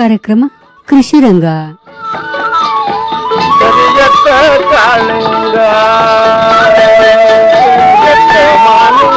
ಕಾರ್ಯಕ್ರಮ ಕೃಷಿ ರಂಗ ಕರಿಯತ್ತ ಕಾಳಿಂಗ ಕರಿಯತ್ತ ಮಾಲಿಂಗ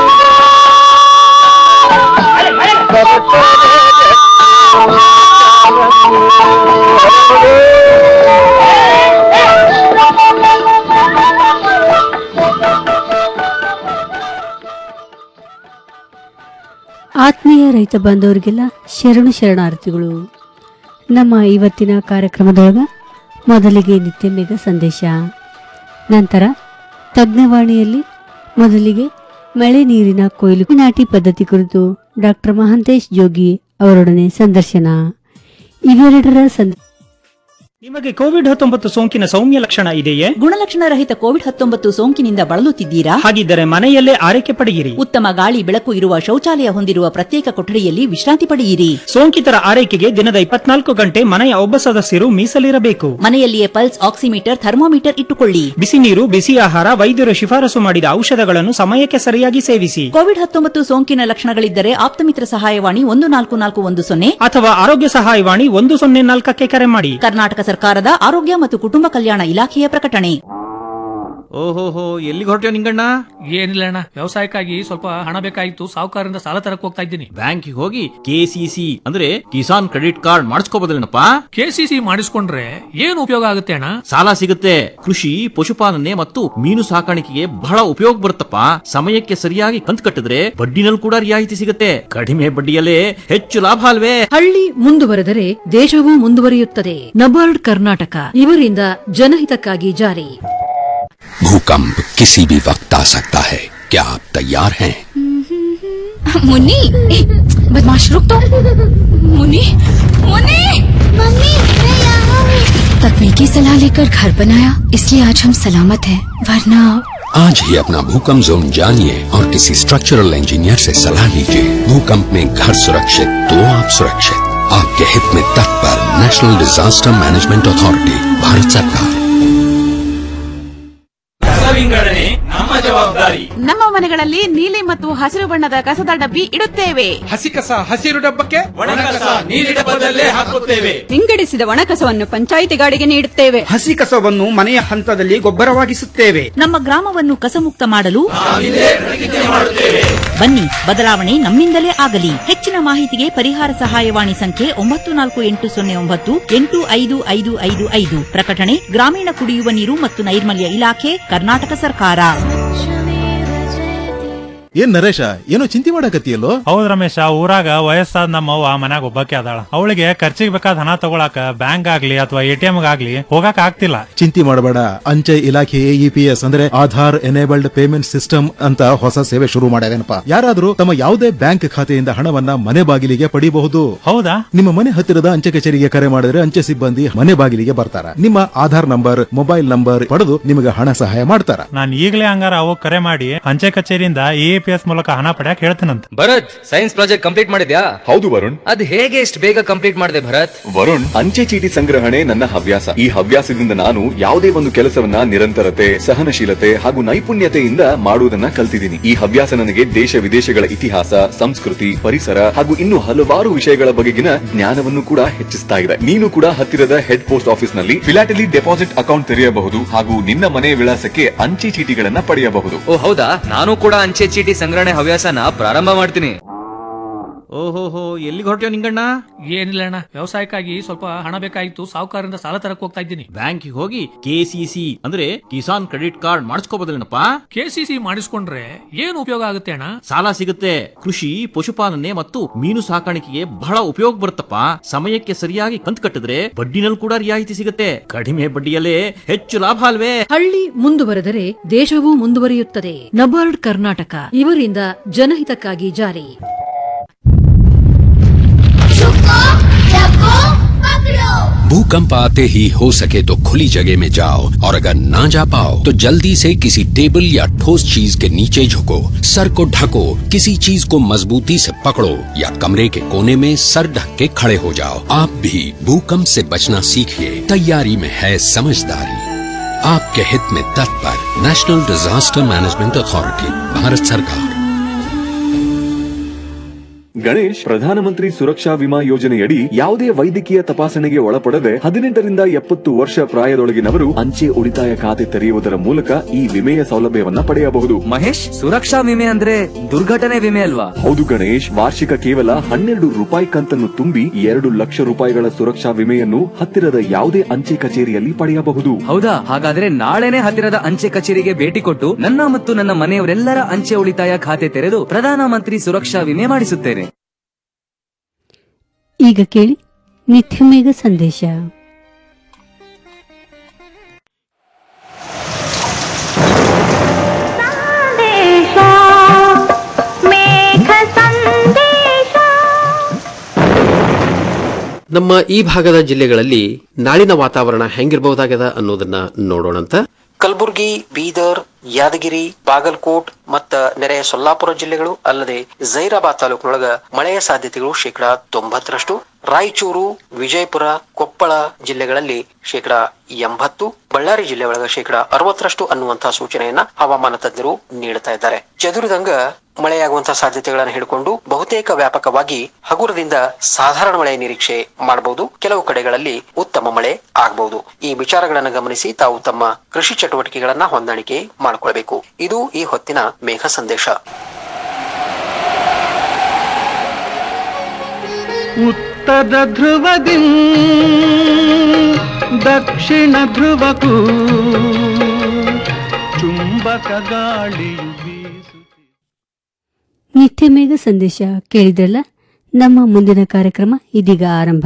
ಆತ್ಮೀಯ ರೈತ ಬಾಂಧವರಿಗೆಲ್ಲ ಶರಣು ಶರಣಾರ್ಥಿಗಳು ನಮ್ಮ ಇವತ್ತಿನ ಕಾರ್ಯಕ್ರಮದೊಳಗ ಮೊದಲಿಗೆ ನಿತ್ಯ ಮೇಘ ಸಂದೇಶ ನಂತರ ತಜ್ಞವಾಣಿಯಲ್ಲಿ ಮೊದಲಿಗೆ ಮಳೆ ನೀರಿನ ಕೊಯ್ಲು ನಾಟಿ ಪದ್ಧತಿ ಕುರಿತು ಡಾಕ್ಟರ್ ಮಹಾಂತೇಶ್ ಜೋಗಿ ಅವರೊಡನೆ ಸಂದರ್ಶನ ಇವೆರಡರ ಸಂದ ನಿಮಗೆ ಕೋವಿಡ್ ಹತ್ತೊಂಬತ್ತು ಸೋಂಕಿನ ಸೌಮ್ಯ ಲಕ್ಷಣ ಇದೆಯೇ ಗುಣಲಕ್ಷಣ ರಹಿತ ಕೋವಿಡ್ ಹತ್ತೊಂಬತ್ತು ಸೋಂಕಿನಿಂದ ಬಳಲುತ್ತಿದ್ದೀರಾ ಹಾಗಿದ್ದರೆ ಮನೆಯಲ್ಲೇ ಆರೈಕೆ ಪಡೆಯಿರಿ ಉತ್ತಮ ಗಾಳಿ ಬೆಳಕು ಇರುವ ಶೌಚಾಲಯ ಹೊಂದಿರುವ ಪ್ರತ್ಯೇಕ ಕೊಠಡಿಯಲ್ಲಿ ವಿಶ್ರಾಂತಿ ಪಡೆಯಿರಿ ಸೋಂಕಿತರ ಆರೈಕೆಗೆ ದಿನದ ಇಪ್ಪತ್ನಾಲ್ಕು ಗಂಟೆ ಮನೆಯ ಒಬ್ಬ ಸದಸ್ಯರು ಮೀಸಲಿರಬೇಕು ಮನೆಯಲ್ಲಿಯೇ ಪಲ್ಸ್ ಆಕ್ಸಿಮೀಟರ್ ಥರ್ಮೋಮೀಟರ್ ಇಟ್ಟುಕೊಳ್ಳಿ ಬಿಸಿ ನೀರು ಬಿಸಿ ಆಹಾರ ವೈದ್ಯರು ಶಿಫಾರಸು ಮಾಡಿದ ಔಷಧಗಳನ್ನು ಸಮಯಕ್ಕೆ ಸರಿಯಾಗಿ ಸೇವಿಸಿ ಕೋವಿಡ್ ಹತ್ತೊಂಬತ್ತು ಸೋಂಕಿನ ಲಕ್ಷಣಗಳಿದ್ದರೆ ಆಪ್ತಮಿತ್ರ ಸಹಾಯವಾಣಿ ಒಂದು ನಾಲ್ಕು ನಾಲ್ಕು ಒಂದು ಸೊನ್ನೆ ಅಥವಾ ಆರೋಗ್ಯ ಸಹಾಯವಾಣಿ ಒಂದು ಸೊನ್ನೆ ನಾಲ್ಕಕ್ಕೆ ಕರೆ ಮಾಡಿ ಕರ್ನಾಟಕ ಸರ್ಕಾರದ ಆರೋಗ್ಯ ಮತ್ತು ಕುಟುಂಬ ಕಲ್ಯಾಣ ಇಲಾಖೆಯ ಪ್ರಕಟಣೆ ಓಹೋಹೋ ಎಲ್ಲಿಗೆ ಹೊರಟ್ಯೋ ನಿಂಗಣ್ಣ ಏನಿಲ್ಲ ಅಣ್ಣ ವ್ಯವಸಾಯಕ್ಕಾಗಿ ಸ್ವಲ್ಪ ಹಣ ಬೇಕಾಗಿತ್ತು ಸಾಹುಕಾರರಿಂದ ಸಾಲ ತರಕ್ ಹೋಗ್ತಾ ಇದ್ದೀನಿ ಬ್ಯಾಂಕಿಗೆ ಹೋಗಿ ಕೆಸಿಸಿ ಅಂದ್ರೆ ಕಿಸಾನ್ ಕ್ರೆಡಿಟ್ ಕಾರ್ಡ್ ಮಾಡಿಸ್ಕೋಬೋದಲ್ಲೇನಪ್ಪ ಕೆಸಿಸಿ ಮಾಡಿಸ್ಕೊಂಡ್ರೆ ಏನು ಉಪಯೋಗ ಆಗುತ್ತೆ ಅಣ್ಣ ಸಾಲ ಸಿಗುತ್ತೆ ಕೃಷಿ ಪಶುಪಾಲನೆ ಮತ್ತು ಮೀನು ಸಾಕಾಣಿಕೆಗೆ ಬಹಳ ಉಪಯೋಗ ಬರುತ್ತಪ್ಪ ಸಮಯಕ್ಕೆ ಸರಿಯಾಗಿ ಕಂತು ಕಟ್ಟಿದ್ರೆ ಬಡ್ಡಿನಲ್ಲಿ ಕೂಡ ರಿಯಾಯಿತಿ ಸಿಗುತ್ತೆ ಕಡಿಮೆ ಬಡ್ಡಿಯಲ್ಲೇ ಹೆಚ್ಚು ಲಾಭ ಅಲ್ವೇ ಹಳ್ಳಿ ಮುಂದುವರೆದರೆ ದೇಶವೂ ಮುಂದುವರಿಯುತ್ತದೆ ನಬಾರ್ಡ್ ಕರ್ನಾಟಕ ಇವರಿಂದ ಜನಹಿತಕ್ಕಾಗಿ ಜಾರಿ भूकंप किसी भी वक्त आ सकता है क्या आप तैयार हैं मुन्नी बदमाश रुक तो मुन्नी मुन्नी मम्मी मैं यहाँ हूँ तकनीकी सलाह लेकर घर बनाया इसलिए आज हम सलामत हैं वरना आज ही अपना भूकंप जोन जानिए और किसी स्ट्रक्चरल इंजीनियर से सलाह लीजिए भूकंप में घर सुरक्षित तो आप सुरक्षित आपके हित में तत्पर national disaster management authority Bharat सरकार ವಿಂಗಡಣೆ ನಮ್ಮ ಜವಾಬ್ದಾರಿ ನಮ್ಮ ಮನೆಗಳಲ್ಲಿ ನೀಲಿ ಮತ್ತು ಹಸಿರು ಬಣ್ಣದ ಕಸದ ಡಬ್ಬಿ ಇಡುತ್ತೇವೆ ಹಸಿ ಕಸ ಹಸಿರು ಡಬ್ಬಕ್ಕೆ ಒಣ ಕಸ ನೀಲಿ ಡಬ್ಬದಲ್ಲೇ ಹಾಕುತ್ತೇವೆ ವಿಂಗಡಿಸಿದ ಒಣಕಸವನ್ನು ಪಂಚಾಯಿತಿ ಗಾಡಿಗೆ ನೀಡುತ್ತೇವೆ ಹಸಿ ಕಸವನ್ನು ಮನೆಯ ಹಂತದಲ್ಲಿ ಗೊಬ್ಬರವಾಗಿಸುತ್ತೇವೆ ನಮ್ಮ ಗ್ರಾಮವನ್ನು ಕಸಮುಕ್ತ ಮಾಡಲು ಬನ್ನಿ ಬದಲಾವಣೆ ನಮ್ಮಿಂದಲೇ ಆಗಲಿ ಹೆಚ್ಚಿನ ಮಾಹಿತಿಗೆ ಪರಿಹಾರ ಸಹಾಯವಾಣಿ ಸಂಖ್ಯೆ ಒಂಬತ್ತು ನಾಲ್ಕು ಎಂಟು ಸೊನ್ನೆ ಒಂಬತ್ತು ಎಂಟು ಐದು ಐದು ಐದು ಐದು ಪ್ರಕಟಣೆ ಗ್ರಾಮೀಣ ಕುಡಿಯುವ ನೀರು ಮತ್ತು ನೈರ್ಮಲ್ಯ ಇಲಾಖೆ ಕರ್ನಾಟಕ ಸರ್ಕಾರ ಏನ್ ನರೇಶ ಏನೋ ಚಿಂತೆ ಮಾಡಕತ್ತಿಯಲ್ಲೋ ಹೌದ್ ರಮೇಶ ಊರಾಗ ವಯಸ್ಸಾದ ನಮ್ಮವ್ವ ಮನ್ಯಾಗ ಒಬ್ಬಾಕಿ ಅದಾಳ ಅವಳಿಗೆ ಖರ್ಚಿಗೆ ಬೇಕಾದ ಹಣ ತಗೊಳಕ ಬ್ಯಾಂಕ್ ಆಗ್ಲಿ ಅಥವಾ ಎಟಿಎಂ ಆಗ್ಲಿ ಹೋಗಕ್ ಆಗ್ತಿಲ್ಲ ಚಿಂತೆ ಮಾಡಬೇಡ ಅಂಚೆ ಇಲಾಖೆ ಎಇಪಿಎಸ್ ಅಂದ್ರೆ ಆಧಾರ್ ಎನೇಬಲ್ಡ್ ಪೇಮೆಂಟ್ ಸಿಸ್ಟಮ್ ಅಂತ ಹೊಸ ಸೇವೆ ಶುರು ಮಾಡ್ಯಾವೇನಪ್ಪ ಯಾರಾದ್ರೂ ತಮ್ಮ ಯಾವುದೇ ಬ್ಯಾಂಕ್ ಖಾತೆಯಿಂದ ಹಣವನ್ನ ಮನೆ ಬಾಗಿಲಿಗೆ ಪಡಿಬಹುದು ಹೌದಾ ನಿಮ್ಮ ಮನೆ ಹತ್ತಿರದ ಅಂಚೆ ಕಚೇರಿಗೆ ಕರೆ ಮಾಡಿದ್ರೆ ಅಂಚೆ ಸಿಬ್ಬಂದಿ ಮನೆ ಬಾಗಿಲಿಗೆ ಬರ್ತಾರ ನಿಮ್ಮ ಆಧಾರ್ ನಂಬರ್ ಮೊಬೈಲ್ ನಂಬರ್ ಪಡೆದು ನಿಮಗೆ ಹಣ ಸಹಾಯ ಮಾಡ್ತಾರ ನಾನ್ ಈಗಲೇ ಹಂಗಾರ ಅವಾಗ ಕರೆ ಮಾಡಿ ಅಂಚೆ ಕಚೇರಿಯಿಂದ ಎಪಿಎಸ್ ಮೂಲಕ ಹಣ ಪಡ್ಯಾಕ್ ಹೇಳ್ತೀನಂತ ಭರತ್ ಸೈನ್ಸ್ ಪ್ರಾಜೆಕ್ಟ್ ಕಂಪ್ಲೀಟ್ ಮಾಡಿದ್ಯಾ ಹೌದು ವರುಣ್ ಅದ್ ಹೇಗೆ ಇಷ್ಟು ಬೇಗ ಕಂಪ್ಲೀಟ್ ಮಾಡಿದೆ ಭರತ್ ವರುಣ್ ಅಂಚೆ ಚೀಟಿ ಸಂಗ್ರಹಣೆ ನನ್ನ ಹವ್ಯಾಸ ಈ ಹವ್ಯಾಸದಿಂದ ನಾನು ಯಾವುದೇ ಒಂದು ಕೆಲಸವನ್ನ ನಿರಂತರತೆ ಸಹನಶೀಲತೆ ಹಾಗೂ ನೈಪುಣ್ಯತೆಯಿಂದ ಮಾಡುವುದನ್ನ ಕಲ್ತಿದ್ದೀನಿ ಈ ಹವ್ಯಾಸ ನನಗೆ ದೇಶ ವಿದೇಶಗಳ ಇತಿಹಾಸ ಸಂಸ್ಕೃತಿ ಪರಿಸರ ಹಾಗೂ ಇನ್ನು ಹಲವಾರು ವಿಷಯಗಳ ಬಗೆಗಿನ ಜ್ಞಾನವನ್ನು ಕೂಡ ಹೆಚ್ಚಿಸ್ತಾ ಇದೆ ನೀನು ಕೂಡ ಹತ್ತಿರದ ಹೆಡ್ ಪೋಸ್ಟ್ ಆಫೀಸ್ ನಲ್ಲಿ ಫಿಲಾಟಲಿ ಡೆಪಾಸಿಟ್ ಅಕೌಂಟ್ ತೆರೆಯಬಹುದು ಹಾಗೂ ನಿನ್ನ ಮನೆ ವಿಳಾಸಕ್ಕೆ ಅಂಚೆ ಚೀಟಿಗಳನ್ನ ಪಡೆಯಬಹುದು ಓ ಹೌದಾ ನಾನು ಕೂಡ ಅಂಚೆ ಚೀಟಿ ಸಂಗ್ರಹಣೆ ಹವ್ಯಾಸನ ಪ್ರಾರಂಭ ಮಾಡ್ತೀನಿ ಓಹೋಹೋ ಎಲ್ಲಿಗೆ ಹೊರಟ್ಯೋ ನಿಂಗಣ್ಣ ಏನಿಲ್ಲ ಅಣ್ಣ ವ್ಯವಸಾಯಕ್ಕಾಗಿ ಸ್ವಲ್ಪ ಹಣ ಬೇಕಾಗಿತ್ತು ಸಾಹುಕಾರರಿಂದ ಸಾಲ ತರಕ್ ಹೋಗ್ತಾ ಇದ್ದೀನಿ ಬ್ಯಾಂಕಿಗೆ ಹೋಗಿ ಕೆಸಿಸಿ ಅಂದ್ರೆ ಕಿಸಾನ್ ಕ್ರೆಡಿಟ್ ಕಾರ್ಡ್ ಮಾಡಿಸ್ಕೋಬೋದಲ್ಲೇನಪ್ಪ ಕೆಸಿಸಿ ಮಾಡಿಸ್ಕೊಂಡ್ರೆ ಏನು ಉಪಯೋಗ ಆಗುತ್ತೆ ಅಣ್ಣ ಸಾಲ ಸಿಗುತ್ತೆ ಕೃಷಿ ಪಶುಪಾಲನೆ ಮತ್ತು ಮೀನು ಸಾಕಾಣಿಕೆಗೆ ಬಹಳ ಉಪಯೋಗ ಬರುತ್ತಪ್ಪ ಸಮಯಕ್ಕೆ ಸರಿಯಾಗಿ ಕಂತು ಕಟ್ಟಿದ್ರೆ ಬಡ್ಡಿನಲ್ಲಿ ಕೂಡ ರಿಯಾಯಿತಿ ಸಿಗುತ್ತೆ ಕಡಿಮೆ ಬಡ್ಡಿಯಲ್ಲೇ ಹೆಚ್ಚು ಲಾಭ ಅಲ್ವೇ ಹಳ್ಳಿ ಮುಂದುವರೆದರೆ ದೇಶವೂ ಮುಂದುವರಿಯುತ್ತದೆ ನಬಾರ್ಡ್ ಕರ್ನಾಟಕ ಇವರಿಂದ ಜನಹಿತಕ್ಕಾಗಿ ಜಾರಿ भूकंप आते ही हो सके तो खुली जगह में जाओ और अगर ना जा पाओ तो जल्दी से किसी टेबल या ठोस चीज के नीचे झुको सर को ढको किसी चीज को मजबूती से पकड़ो या कमरे के कोने में सर ढक के खड़े हो जाओ आप भी भूकंप से बचना सीखिए तैयारी में है समझदारी आपके हित में तत्पर national disaster management authority Bharat सरकार ಗಣೇಶ್ ಪ್ರಧಾನಮಂತ್ರಿ ಸುರಕ್ಷಾ ವಿಮಾ ಯೋಜನೆಯಡಿ ಯಾವುದೇ ವೈದ್ಯಕೀಯ ತಪಾಸಣೆಗೆ ಒಳಪಡದೆ ಹದಿನೆಂಟರಿಂದ ಎಪ್ಪತ್ತು ವರ್ಷ ಪ್ರಾಯದೊಳಗಿನವರು ಅಂಚೆ ಉಳಿತಾಯ ಖಾತೆ ತೆರೆಯುವುದರ ಮೂಲಕ ಈ ವಿಮೆಯ ಸೌಲಭ್ಯವನ್ನ ಪಡೆಯಬಹುದು ಮಹೇಶ್ ಸುರಕ್ಷಾ ವಿಮೆ ಅಂದ್ರೆ ದುರ್ಘಟನೆ ವಿಮೆ ಅಲ್ವಾ ಹೌದು ಗಣೇಶ್ ವಾರ್ಷಿಕ ಕೇವಲ ಹನ್ನೆರಡು ರೂಪಾಯಿ ಕಂತನ್ನು ತುಂಬಿ ಎರಡು ಲಕ್ಷ ರೂಪಾಯಿಗಳ ಸುರಕ್ಷಾ ವಿಮೆಯನ್ನು ಹತ್ತಿರದ ಯಾವುದೇ ಅಂಚೆ ಕಚೇರಿಯಲ್ಲಿ ಪಡೆಯಬಹುದು ಹೌದಾ ಹಾಗಾದ್ರೆ ನಾಳೆನೆ ಹತ್ತಿರದ ಅಂಚೆ ಕಚೇರಿಗೆ ಭೇಟಿ ಕೊಟ್ಟು ನನ್ನ ಮತ್ತು ನನ್ನ ಮನೆಯವರೆಲ್ಲರ ಅಂಚೆ ಉಳಿತಾಯ ಖಾತೆ ತೆರೆದು ಪ್ರಧಾನಮಂತ್ರಿ ಸುರಕ್ಷಾ ವಿಮೆ ಮಾಡಿಸುತ್ತೇನೆ ಈಗ ಕೇಳಿ ನಿತ್ಯ ಮೇಘ ಸಂದೇಶ ನಮ್ಮ ಈ ಭಾಗದ ಜಿಲ್ಲೆಗಳಲ್ಲಿ ನಾಳಿನ ವಾತಾವರಣ ಹೆಂಗಿರಬಹುದಾಗದ ಅನ್ನೋದನ್ನ ನೋಡೋಣಂತ ಕಲಬುರಗಿ ಬೀದರ್ ಯಾದಗಿರಿ ಬಾಗಲಕೋಟ್ ಮತ್ತ ನೆರೆಯ ಸೊಲ್ಲಾಪುರ ಜಿಲ್ಲೆಗಳು ಅಲ್ಲದೆ ಜೈರಾಬಾದ್ ತಾಲೂಕಿನೊಳಗ ಮಳೆಯ ಸಾಧ್ಯತೆಗಳು ಶೇಕಡಾ ತೊಂಬತ್ತರಷ್ಟು ರಾಯಚೂರು ವಿಜಯಪುರ ಕೊಪ್ಪಳ ಜಿಲ್ಲೆಗಳಲ್ಲಿ ಶೇಕಡಾ ಎಂಬತ್ತು ಬಳ್ಳಾರಿ ಜಿಲ್ಲೆ ಒಳಗ ಶೇಕಡಾ ಅರವತ್ತರಷ್ಟು ಅನ್ನುವಂತಹ ಸೂಚನೆಯನ್ನ ಹವಾಮಾನ ತಜ್ಞರು ನೀಡುತ್ತಾ ಇದ್ದಾರೆ ಚದುರಿದಂಗ ಮಳೆಯಾಗುವಂತಹ ಸಾಧ್ಯತೆಗಳನ್ನು ಹಿಡ್ಕೊಂಡು ಬಹುತೇಕ ವ್ಯಾಪಕವಾಗಿ ಹಗುರದಿಂದ ಸಾಧಾರಣ ಮಳೆ ನಿರೀಕ್ಷೆ ಮಾಡಬಹುದು ಕೆಲವು ಕಡೆಗಳಲ್ಲಿ ಉತ್ತಮ ಮಳೆ ಆಗಬಹುದು ಈ ವಿಚಾರಗಳನ್ನು ಗಮನಿಸಿ ತಾವು ತಮ್ಮ ಕೃಷಿ ಚಟುವಟಿಕೆಗಳನ್ನ ಹೊಂದಾಣಿಕೆ ಮಾಡಿಕೊಳ್ಬೇಕು ಇದು ಈ ಹೊತ್ತಿನ ಮೇಘ ಸಂದೇಶ ಉತ್ತರ ಧ್ರುವದಿ ದಕ್ಷಿಣ ಧ್ರುವಕ್ಕೂ ಚುಂಬಕ ಗಾಳಿಯು ಬೀಸು ನಿತ್ಯ ಮೇಘ ಸಂದೇಶ ಕೇಳಿದ್ರಲ್ಲ ನಮ್ಮ ಮುಂದಿನ ಕಾರ್ಯಕ್ರಮ ಇದೀಗ ಆರಂಭ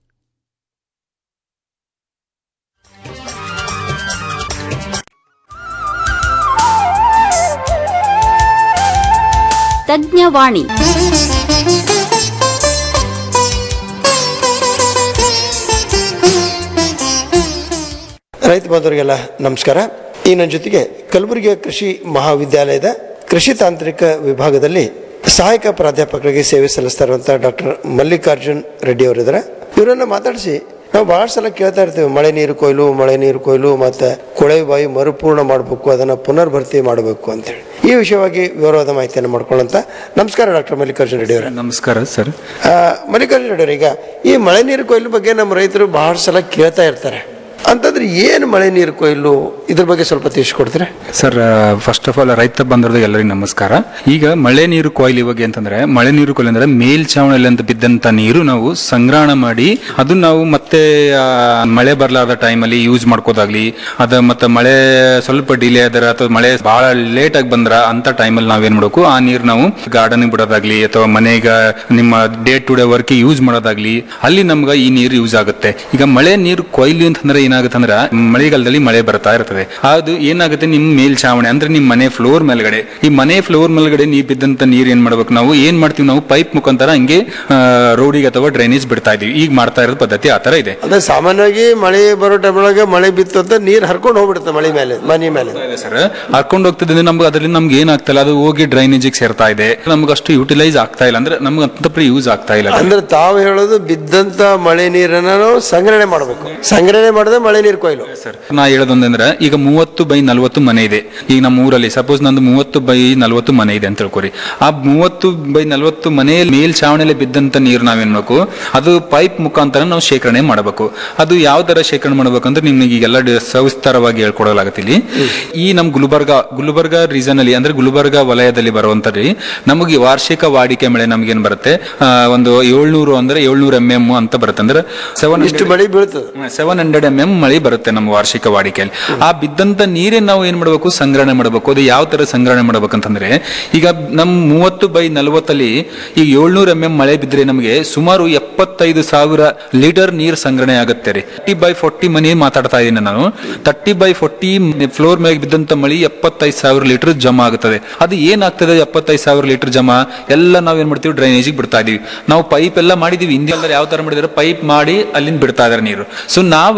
ತಜ್ಞವಾಣಿ ರೈತ ಬಾಂಧವರಿಗೆಲ್ಲ ನಮಸ್ಕಾರ ಈ ನನ್ನ ಜೊತೆಗೆ ಕಲಬುರಗಿಯ ಕೃಷಿ ಮಹಾವಿದ್ಯಾಲಯದ ಕೃಷಿ ತಾಂತ್ರಿಕ ವಿಭಾಗದಲ್ಲಿ ಸಹಾಯಕ ಪ್ರಾಧ್ಯಾಪಕರಿಗೆ ಸೇವೆ ಸಲ್ಲಿಸ್ತಾ ಇರುವಂಥ ಡಾಕ್ಟರ್ ಮಲ್ಲಿಕಾರ್ಜುನ್ ರೆಡ್ಡಿ ಅವರಿದ್ದಾರೆ ಇವರನ್ನ ಮಾತಾಡಿಸಿ ನಾವು ಬಹಳ ಸಲ ಕೇಳ್ತಾ ಇರ್ತೀವಿ ಮಳೆ ನೀರು ಕೊಯ್ಲು ಮಳೆ ನೀರು ಕೊಯ್ಲು ಮತ್ತು ಕೊಳವೆ ಬಾವಿ ಮರುಪೂರ್ಣ ಮಾಡಬೇಕು ಅದನ್ನು ಪುನರ್ಭರ್ತಿ ಮಾಡಬೇಕು ಅಂತೇಳಿ ಈ ವಿಷಯವಾಗಿ ವಿವರವಾದ ಮಾಹಿತಿಯನ್ನು ಮಾಡ್ಕೊಳ್ಳೋಂತ ನಮಸ್ಕಾರ ಡಾಕ್ಟರ್ ಮಲ್ಲಿಕಾರ್ಜುನ್ ರೆಡ್ಡಿ ಅವರೇ ನಮಸ್ಕಾರ ಸರ್ ಆ, ಮಲ್ಲಿಕಾರ್ಜುನ ರೆಡ್ಡಿ ಅವರೇ, ಈಗ ಈ ಮಳೆ ನೀರು ಕೊಯ್ಲು ಬಗ್ಗೆ ನಮ್ಮ ರೈತರು ಬಹಳ ಸಲ ಕೇಳ್ತಾ ಇರ್ತಾರೆ ಅಂತಂದ್ರೆ ಏನು ಮಳೆ ನೀರು ಕೊಯ್ಲು ಇದ್ರ ಬಗ್ಗೆ ಸ್ವಲ್ಪ ತಿಳಿಸ್ಕೊಡ್ತೀರಾ ಸರ್ ಫಸ್ಟ್ ಆಫ್ ಆಲ್ ರೈತ ಬಂದವ್ರಿಗೆ ಎಲ್ಲರಿಗೂ ನಮಸ್ಕಾರ ಈಗ ಮಳೆ ನೀರು ಕೊಯ್ಲು ಇವಾಗ ಅಂತಂದ್ರೆ ಮಳೆ ನೀರು ಕೊಯ್ಲು ಅಂದ್ರೆ ಮೇಲ್ಛಾವಣಿಯಲ್ಲಿ ಅಂತ ಬಿದ್ದಂತ ನೀರು ನಾವು ಸಂಗ್ರಹಣ ಮಾಡಿ ಅದು ನಾವು ಮತ್ತೆ ಆ, ಮಳೆ ಬರ್ಲಾರ್ದ ಟೈಮಲ್ಲಿ ಯೂಸ್ ಮಾಡ್ಕೋದಾಗ್ಲಿ ಅದ ಮತ್ತೆ ಮಳೆ ಸ್ವಲ್ಪ ಡಿಲೇ ಆದ್ರ ಅಥವಾ ಮಳೆ ಬಹಳ ಲೇಟ್ ಆಗಿ ಬಂದ್ರ ಅಂತ ಟೈಮಲ್ಲಿ ನಾವೇನ್ ಮಾಡಬೇಕು ಆ ನೀರು ನಾವು ಗಾರ್ಡನ್ ಬಿಡೋದಾಗ್ಲಿ ಅಥವಾ ಮನೆಗ ನಿಮ್ಮ day to day work use ಮಾಡೋದಾಗ್ಲಿ ಅಲ್ಲಿ ನಮ್ಗೆ ಈ ನೀರು ಯೂಸ್ ಆಗುತ್ತೆ ಈಗ ಮಳೆ ನೀರು ಕೊಯ್ಲು ಅಂತಂದ್ರೆ ಏನಾಗುತ್ತೆ ಅಂದ್ರೆ ಮಳೆಗಾಲದಲ್ಲಿ ಮಳೆ ಬರ್ತಾ ಇರ್ತದೆ ಅದು ಏನಾಗುತ್ತೆ ನಿಮ್ ಮೇಲ್ಛಾವಣಿ ಅಂದ್ರೆ ನಿಮ್ ಮನೆ ಫ್ಲೋರ್ ಮೇಲ್ಗಡೆ ಈ ಮನೆ ಫ್ಲೋರ್ ಮೇಲ್ಗಡೆ ನೀರ್ ಬಿದ್ದಂತ ನೀರ್ ಏನ್ ಮಾಡ್ಬೇಕು ನಾವು ಏನ್ ಮಾಡ್ತೀವಿ ನಾವು ಪೈಪ್ ಮುಖಾಂತರ ಹಂಗೆ ರೋಡಿಗೆ ಅಥವಾ ಡ್ರೈನೇಜ್ ಬಿಡ್ತಾ ಇದೀವಿ ಈಗ ಮಾಡ್ತಾ ಇರೋ ಪದ್ಧತಿ ಆ ತರ ಇದೆ ಅದೇ ಸಾಮಾನ್ಯವಾಗಿ ಮಳೆ ಬರೋ ಟೈಮೊಳಗೆ ಮಳೆ ಬಿತ್ತು ಅಂತ ನೀರು ಹರ್ಕೊಂಡು ಹೋಗ್ಬಿಡುತ್ತೆ ಮಳೆ ಮೇಲೆ ಮನೆ ಮೇಲೆ ಸರ್ ಹಾಕೊಂಡು ಹೋಗ್ತಿದ್ರೆ ನಮ್ಗೆ ಅದರಲ್ಲಿ ನಮ್ಗೆ ಏನಾಗ್ತಿಲ್ಲ ಅದು ಹೋಗಿ ಡ್ರೈನೇಜ್ ಸೇರ್ತಾ ಇದೆ ನಮ್ಗೆ ಅಷ್ಟು ಯುಟಿಲೈಸ್ ಆಗ್ತಾ ಇಲ್ಲ ಅಂದ್ರೆ ನಮ್ಗೆ ಅಂತ ಯೂಸ್ ಆಗ್ತಾ ಇಲ್ಲ ಅದು. ಅಂದ್ರೆ ತಾವು ಹೇಳೋದು ಬಿದ್ದಂತ ಮಳೆ ನೀರನ್ನ ನಾವು ಸಂಗ್ರಹಣೆ ಮಾಡಬೇಕು ಸಂಗ್ರಹಣೆ ಮಾಡದೆ ಮಳೆ ನೀರು ಕೊಯ್ಲು ನಾ ಹೇಳೋದೊಂದಂದ್ರೆ ಈಗ ಮೂವತ್ತು ಬೈ ನಲ್ವತ್ತು ಮನೆ ಇದೆ ಈಗ ನಮ್ಮ ಊರಲ್ಲಿ ಸಪೋಸ್ ನಂದು ಮೂವತ್ತು ಬೈ ನಲ್ವತ್ತು ಮನೆ ಇದೆ ಅಂತ ತಿಳ್ಕೊರಿ ಆ ಮೂವತ್ತು ಬೈ ನಲ್ವತ್ತು ಮನೆಯಲ್ಲಿ ಮೇಲ್ಛಾವಣಿಯಲ್ಲಿ ಬಿದ್ದಂತ ನೀರು ನಾವೇನ್ ಮಾಡಬೇಕು ಅದು ಪೈಪ್ ಮುಖಾಂತರ ನಾವು ಶೇಖರಣೆ ಮಾಡಬೇಕು ಅದು ಯಾವ ತರ ಶೇಖರಣೆ ಮಾಡ್ಬೇಕಂದ್ರೆ ನಿಮ್ಗೆ ಈಗೆಲ್ಲ ಡಿ- ಸವಿಸ್ತಾರವಾಗಿ ಹೇಳ್ಕೊಡಲಾಗತ್ತೆ ಇಲ್ಲಿ ಈ ನಮ್ ಗುಲ್ಬರ್ಗ ಗುಲ್ಬರ್ಗ ರೀಸನ್ ಅಲ್ಲಿ ಅಂದ್ರೆ ಗುಲ್ಬರ್ಗ ವಲಯದಲ್ಲಿ ಬರುವಂತದ್ರಿ ನಮಗೆ ವಾರ್ಷಿಕ ವಾಡಿಕೆ ಮಳೆ ನಮ್ಗೇನ್ ಬರುತ್ತೆ ಆ, ಒಂದು ಏಳ್ನೂರು ಅಂದ್ರೆ ಏಳ್ನೂರು ಎಂ ಎಂ ಅಂತ ಬರುತ್ತೆ ಅಂದ್ರೆ ಸೆವೆನ್ ಇಷ್ಟು ಮಳೆ ಬೀಳ್ತದೆ ಸೆವೆನ್ ಹಂಡ್ರೆಡ್ ಎಂ ಎಂ ಮಳೆ ಬರುತ್ತೆ ನಮ್ಮ ವಾರ್ಷಿಕ ವಾಡಿಕೆಯಲ್ಲಿ ಆ ಬಿದ್ದಂತ ನೀರನ್ನ ನಾವು ಏನ್ ಮಾಡಬೇಕು ಸಂಗ್ರಹಣೆ ಮಾಡಬೇಕು ಅದು ಯಾವ ತರ ಸಂಗ್ರಹಣೆ ಮಾಡ್ಬೇಕಂತಂದ್ರೆ ಈಗ ನಮ್ ಮೂವತ್ತು ಬೈ ನಲವತ್ತಲ್ಲಿ ಈಗ ಏಳ್ನೂರ ಎಂ ಎಂ ಮಳೆ ಬಿದ್ರೆ ನಮಗೆ ಸುಮಾರು ಎಪ್ಪತ್ತೈದು ಸಾವಿರ ಲೀಟರ್ ನೀರ್ ಸಂಗ್ರಹಣೆ ಆಗುತ್ತೆ ರೀ ತರ್ಟಿ ಬೈ ಫೋರ್ಟಿ ಮನೆ ಮಾತಾಡ್ತಾ ಇದ್ದೀನಿ ನಾನು ತರ್ಟಿ ಬೈ ಫೋರ್ಟಿ ಫ್ಲೋರ್ ಮೇಲೆ ಬಿದ್ದಂತ ಮಳಿ ಎಪ್ಪತ್ತೈದು ಸಾವಿರ ಲೀಟರ್ ಜಮಾ ಆಗುತ್ತದೆ ಅದು ಏನಾಗ್ತದೆ ಎಪ್ಪತ್ತೈದು ಸಾವಿರ ಲೀಟರ್ ಜಮಾ ಎಲ್ಲ ನಾವ್ ಏನ್ ಮಾಡ್ತೀವಿ ಡ್ರೈನೇಜಿಗೆ ಬಿಡ್ತಾ ಇದೀವಿ ನಾವು ಪೈಪ್ ಎಲ್ಲ ಮಾಡಿದೀವಿ ಇಂಡಿಯಾದಲ್ಲಿ ಯಾವ ತರ ಮಾಡಿದ್ರೆ ಪೈಪ್ ಮಾಡಿ ಅಲ್ಲಿಂದ ಬಿಡ್ತಾ ಇದಾರೆ ನೀರು ಸೊ ನಾವ್ ಏನ್ ಮಾಡ್ಬೇಕು